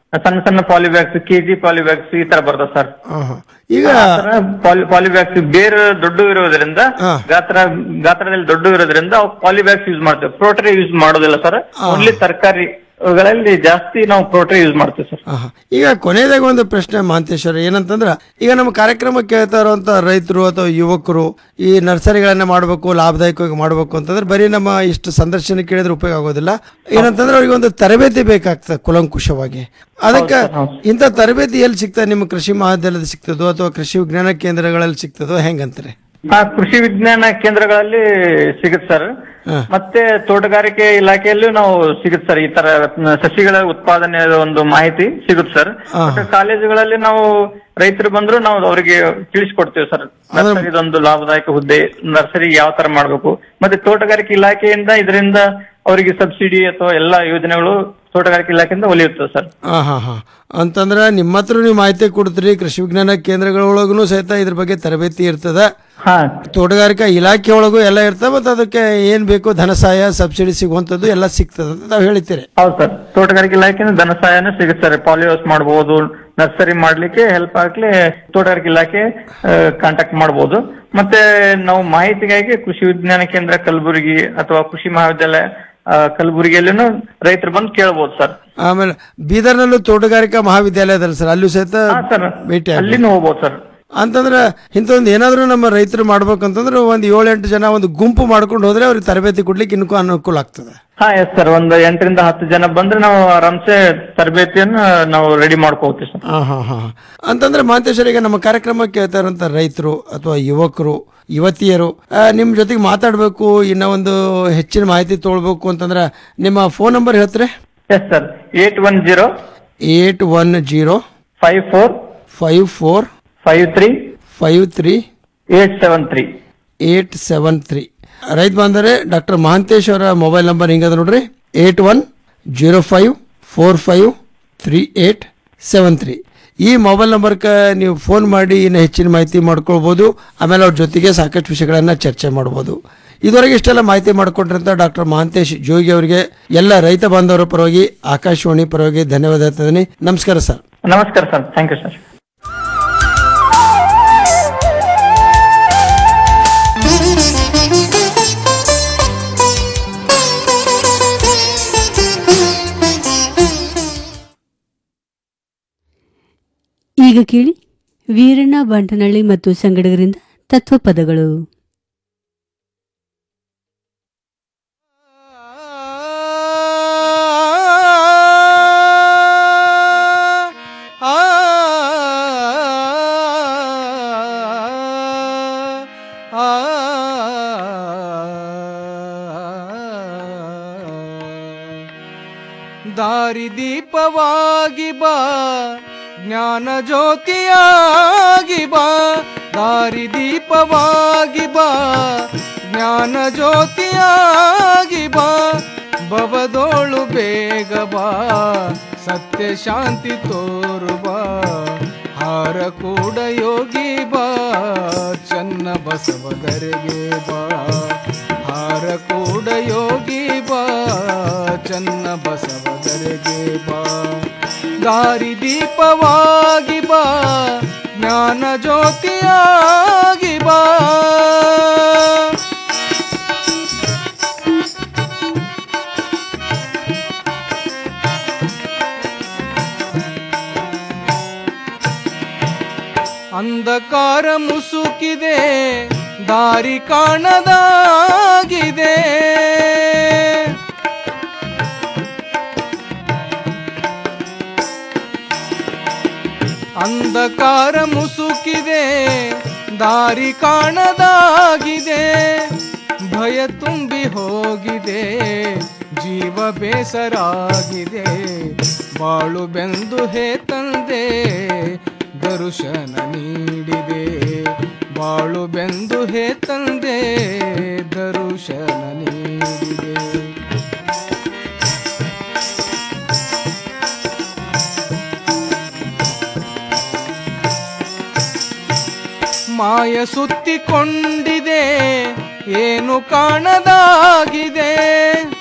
ಸಣ್ಣ ಸಣ್ಣ ಪಾಲಿಬ್ಯಾಗ್ಸ್ ಕೆಜಿ ಪಾಲಿಬ್ಯಾಗ್ಸ್ ಈ ತರ ಬರ್ತದೆ ಸರ್ ಆಹಾ. ಈಗ ಪಾಲಿಬ್ಯಾಗ್ಸ್ ಬೇರೆ ದೊಡ್ಡ ಇರೋದ್ರಿಂದ ಗಾತ್ರ ಗಾತ್ರದಲ್ಲಿ ದೊಡ್ಡ ಇರೋದ್ರಿಂದ ಪಾಲಿಬ್ಯಾಗ್ಸ್ ಯೂಸ್ ಮಾಡ್ತೇವೆ ಪ್ರೋಟ್ರಿ ಯೂಸ್ ಮಾಡೋದಿಲ್ಲ ಸರ್ ಓನ್ಲಿ ತರಕಾರಿಗಳಲ್ಲಿ ಜಾಸ್ತಿ ನಾವು ಪ್ರೋಟ್ರಿ ಯೂಸ್ ಮಾಡ್ತೇವೆ ಸರ್ ಆಹಾ. ಈಗ ಕೊನೆಯದಾಗ ಒಂದು ಪ್ರಶ್ನೆ ಮಹಾಂತೇಶ್ವರ ಏನಂತಂದ್ರ ಈಗ ನಮ್ಮ ಕಾರ್ಯಕ್ರಮ ಕೇಳ್ತಾ ಇರುವಂತ ರೈತರು ಅಥವಾ ಯುವಕರು ಈ ನರ್ಸರಿಗಳನ್ನ ಮಾಡಬೇಕು ಲಾಭದಾಯಕವಾಗಿ ಮಾಡಬೇಕು ಅಂತಂದ್ರೆ ಬರೀ ನಮ್ಮ ಇಷ್ಟು ಸಂದರ್ಶನ ಕೇಳಿದ್ರೆ ಉಪಯೋಗ ಆಗೋದಿಲ್ಲ ಏನಂತಂದ್ರೆ ಅವ್ರಿಗೆ ಒಂದು ತರಬೇತಿ ಬೇಕಾಗ್ತದೆ ಕುಲಂಕುಷವಾಗಿ ಅದಕ್ಕೆ ಇಂಥ ತರಬೇತಿ ಎಲ್ಲಿ ಸಿಗ್ತದೆ ನಿಮ್ಮ ಕೃಷಿ ಮಹಾವಿದ್ಯಾಲಯದ ಸಿಗ್ತದೋ ಅಥವಾ ಕೃಷಿ ವಿಜ್ಞಾನ ಕೇಂದ್ರಗಳಲ್ಲಿ ಸಿಗ್ತದೋ ಹೆಂಗಂತಾರೆ ಆ ಕೃಷಿ ವಿಜ್ಞಾನ ಕೇಂದ್ರಗಳಲ್ಲಿ ಸಿಗುತ್ತೆ ಸರ್ ಮತ್ತೆ ತೋಟಗಾರಿಕೆ ಇಲಾಖೆಯಲ್ಲೂ ನಾವು ಸಿಗುತ್ತೆ ಸರ್ ಈ ತರ ಸಸಿಗಳ ಉತ್ಪಾದನೆ ಒಂದು ಮಾಹಿತಿ ಸಿಗುತ್ತೆ ಸರ್ ಮತ್ತೆ ಕಾಲೇಜುಗಳಲ್ಲಿ ನಾವು ರೈತರು ಬಂದ್ರು ನಾವು ಅವರಿಗೆ ತಿಳಿಸ್ಕೊಡ್ತೇವೆ ಸರ್ ನರ್ಸರಿದೊಂದು ಲಾಭದಾಯಕ ಹುದ್ದೆ ನರ್ಸರಿ ಯಾವ ತರ ಮಾಡ್ಬೇಕು ಮತ್ತೆ ತೋಟಗಾರಿಕೆ ಇಲಾಖೆಯಿಂದ ಇದರಿಂದ ಅವರಿಗೆ ಸಬ್ಸಿಡಿ ಅಥವಾ ಎಲ್ಲಾ ಯೋಜನೆಗಳು ತೋಟಗಾರಿಕೆ ಇಲಾಖೆಯಿಂದ ಒಲಿಯುತ್ತದೆ ಸರ್ ಹಾ ಹಾ ಹಾ ಅಂತಂದ್ರೆ ನಿಮ್ಮ ಹತ್ರ ನೀವು ಮಾಹಿತಿ ಕೊಡ್ತೀರಿ ಕೃಷಿ ವಿಜ್ಞಾನ ಕೇಂದ್ರಗಳೊಳಗೂ ಸಹಿತ ಇದ್ರ ಬಗ್ಗೆ ತರಬೇತಿ ಇರ್ತದ ತೋಟಗಾರಿಕಾ ಇಲಾಖೆ ಒಳಗೂ ಎಲ್ಲ ಇರ್ತದೆ ಮತ್ತೆ ಅದಕ್ಕೆ ಏನ್ ಬೇಕು ಧನ ಸಹಾಯ ಸಬ್ಸಿಡಿ ಸಿಗುವಂತದ್ದು ಎಲ್ಲ ಸಿಗ್ತದೆ ಅಂತ ತಾವು ಹೇಳ್ತೀರಿ ಹೌದು ಸರ್ ತೋಟಗಾರಿಕೆ ಇಲಾಖೆಯಿಂದ ಧನ ಸಹಾಯನೂ ಸಿಗುತ್ತೆ ಸರ್ ಪಾಲಿಹೌಸ್ ಮಾಡಬಹುದು ನರ್ಸರಿ ಮಾಡ್ಲಿಕ್ಕೆ ಹೆಲ್ಪ್ ಆಗ್ಲಿ ತೋಟಗಾರಿಕೆ ಇಲಾಖೆ ಕಾಂಟ್ಯಾಕ್ಟ್ ಮಾಡಬಹುದು ಮತ್ತೆ ನಾವು ಮಾಹಿತಿಗಾಗಿ ಕೃಷಿ ವಿಜ್ಞಾನ ಕೇಂದ್ರ ಕಲಬುರಗಿ ಅಥವಾ ಕೃಷಿ ಮಹಾವಿದ್ಯಾಲಯ ಆ, ಕಲಬುರಗಿಯಲ್ಲೂ ರೈತರು ಬಂದು ಕೇಳ್ಬೋದು ಸರ್ ಆಮೇಲೆ ಬೀದರ್ನಲ್ಲೂ ತೋಟಗಾರಿಕಾ ಮಹಾವಿದ್ಯಾಲಯದಲ್ಲಿ ಸರ್ ಅಲ್ಲೂ ಸಹಿತ ಭೇಟಿ ಆಗ್ಬೋದು. ಅಲ್ಲಿನೂ ಹೋಗ್ಬೋದು ಸರ್ ಅಂತಂದ್ರೆ ಇಂಥೊಂದು ಏನಾದರೂ ನಮ್ಮ ರೈತರು ಮಾಡ್ಬೇಕಂತಂದ್ರೆ ಒಂದು ಏಳೆಂಟು ಜನ ಒಂದು ಗುಂಪು ಮಾಡ್ಕೊಂಡು ಹೋದ್ರೆ ಅವ್ರಿಗೆ ತರಬೇತಿ ಕೊಡ್ಲಿಕ್ಕೆ ಇನ್ನೂ ಅನುಕೂಲ ಆಗ್ತದೆ ಹಾ ಎಸ್ ಸರ್ ಒಂದು ಎಂಟರಿಂದ ಹತ್ತು ಜನ ಬಂದ್ರೆ ನಾವು ಆರಾಮ್ಸೆ ತರಬೇತಿಯನ್ನ ನಾವು ರೆಡಿ ಮಾಡ್ಕೋತೀವಿ ಸರ್ ಹಾ ಹಾ ಹಾ ಅಂತಂದ್ರೆ ಮಹಂತೇಶ್ವರ ಈಗ ನಮ್ಮ ಕಾರ್ಯಕ್ರಮ ಕೇಳ್ತಾ ಇರೋಂಥ ರೈತರು ಅಥವಾ ಯುವಕರು ಯುವತಿಯರು ಆ, ನಿಮ್ ಜೊತೆಗೆ ಮಾತಾಡಬೇಕು ಇನ್ನ ಒಂದು ಹೆಚ್ಚಿನ ಮಾಹಿತಿ ತೊಗೊಳ್ಬೇಕು ಅಂತಂದ್ರೆ ನಿಮ್ಮ ಫೋನ್ ನಂಬರ್ ಹೇಳ್ತಾರೆ yes sir eight one zero eight one zero five four five four five three five three eight seven three eight seven three ರೈತ ಬಂದರೆ ಡಾಕ್ಟರ್ ಮಹಾಂತೇಶ್ ಅವರ ಮೊಬೈಲ್ ನಂಬರ್ ಹಿಂಗದ ನೋಡ್ರಿ eight one zero five four five three eight seven three ಈ mobile ನಂಬರ್ಗೆ ನೀವು phone ಮಾಡಿ ಇನ್ನು ಹೆಚ್ಚಿನ ಮಾಹಿತಿ ಮಾಡ್ಕೊಳ್ಬೋದು ಆಮೇಲೆ ಅವ್ರ ಜೊತೆಗೆ ಸಾಕಷ್ಟು ವಿಷಯಗಳನ್ನು ಚರ್ಚೆ ಮಾಡ್ಬೋದು ಇದುವರೆಗೆ ಇಷ್ಟೆಲ್ಲ ಮಾಹಿತಿ ಮಾಡಿಕೊಟ್ರಂತ ಡಾಕ್ಟರ್ ಮಹಾಂತೇಶ್ ಜೋಗಿ ಅವರಿಗೆ ಎಲ್ಲ ರೈತ ಬಾಂಧವರ ಪರವಾಗಿ ಆಕಾಶವಾಣಿ ಪರವಾಗಿ ಧನ್ಯವಾದ ಹೇಳ್ತಿದ್ದೀನಿ ನಮಸ್ಕಾರ ಸರ್ ನಮಸ್ಕಾರ ಸರ್ ಥ್ಯಾಂಕ್ ಯು ಸರ್ ಈಗ ಕೇಳಿ ವೀರಣ್ಣ ಬಂಟನಳ್ಳಿ ಮತ್ತು ಸಂಗಡಿಗರಿಂದ ತತ್ವಪದಗಳು ದಾರಿದೀಪವಾಗಿ ಬಾ ಜ್ಞಾನ ಜ್ಯೋತಿಯಾಗಿ ಬಾ ದಾರಿದೀಪವಾಗಿ ಬಾ ಜ್ಞಾನ ಜ್ಯೋತಿಯಾಗಿ ಬಾ ಬವದೋಳು ಬೇಗ ಬಾ ಸತ್ಯ ಶಾಂತಿ ತೋರು ಬಾ ಹಾರ ಕೂಡ ಯೋಗಿ ಬಾ ಚನ್ನ ಬಸವದರೆಗೆ ಬಾ ಹಾರ ಕೂಡ ಯೋಗಿ ಬಾ ಚನ್ನ ಬಸವದರೆಗೆ ಬಾ ದಾರಿ ದೀಪವಾಗಿ ಬಾ ಜ್ಞಾನ ಜ್ಯೋತಿಯಾಗಿ ಬಾ ಅಂಧಕಾರ ಮುಸುಕಿದೆ ದಾರಿ ಕಾಣದಾಗಿದೆ ಅಂಧಕಾರ ಮುಸುಕಿದೆ ದಾರಿ ಕಾಣದಾಗಿದೆ ಭಯ ತುಂಬಿ ಹೋಗಿದೆ ಜೀವ ಬೇಸರಾಗಿದೆ ಬಾಳು ಬೆಂದು ಹೇ ತಂದೆ ದರ್ಶನ ನೀಡಿದೆ ಬಾಳು ಬೆಂದು ಹೇ ತಂದೆ ದರ್ಶನ ನೀಡಿದೆ ಮಾಯ ಸುತ್ತಿಕೊಂಡಿದೆ ಏನು ಕಾಣದಾಗಿದೆ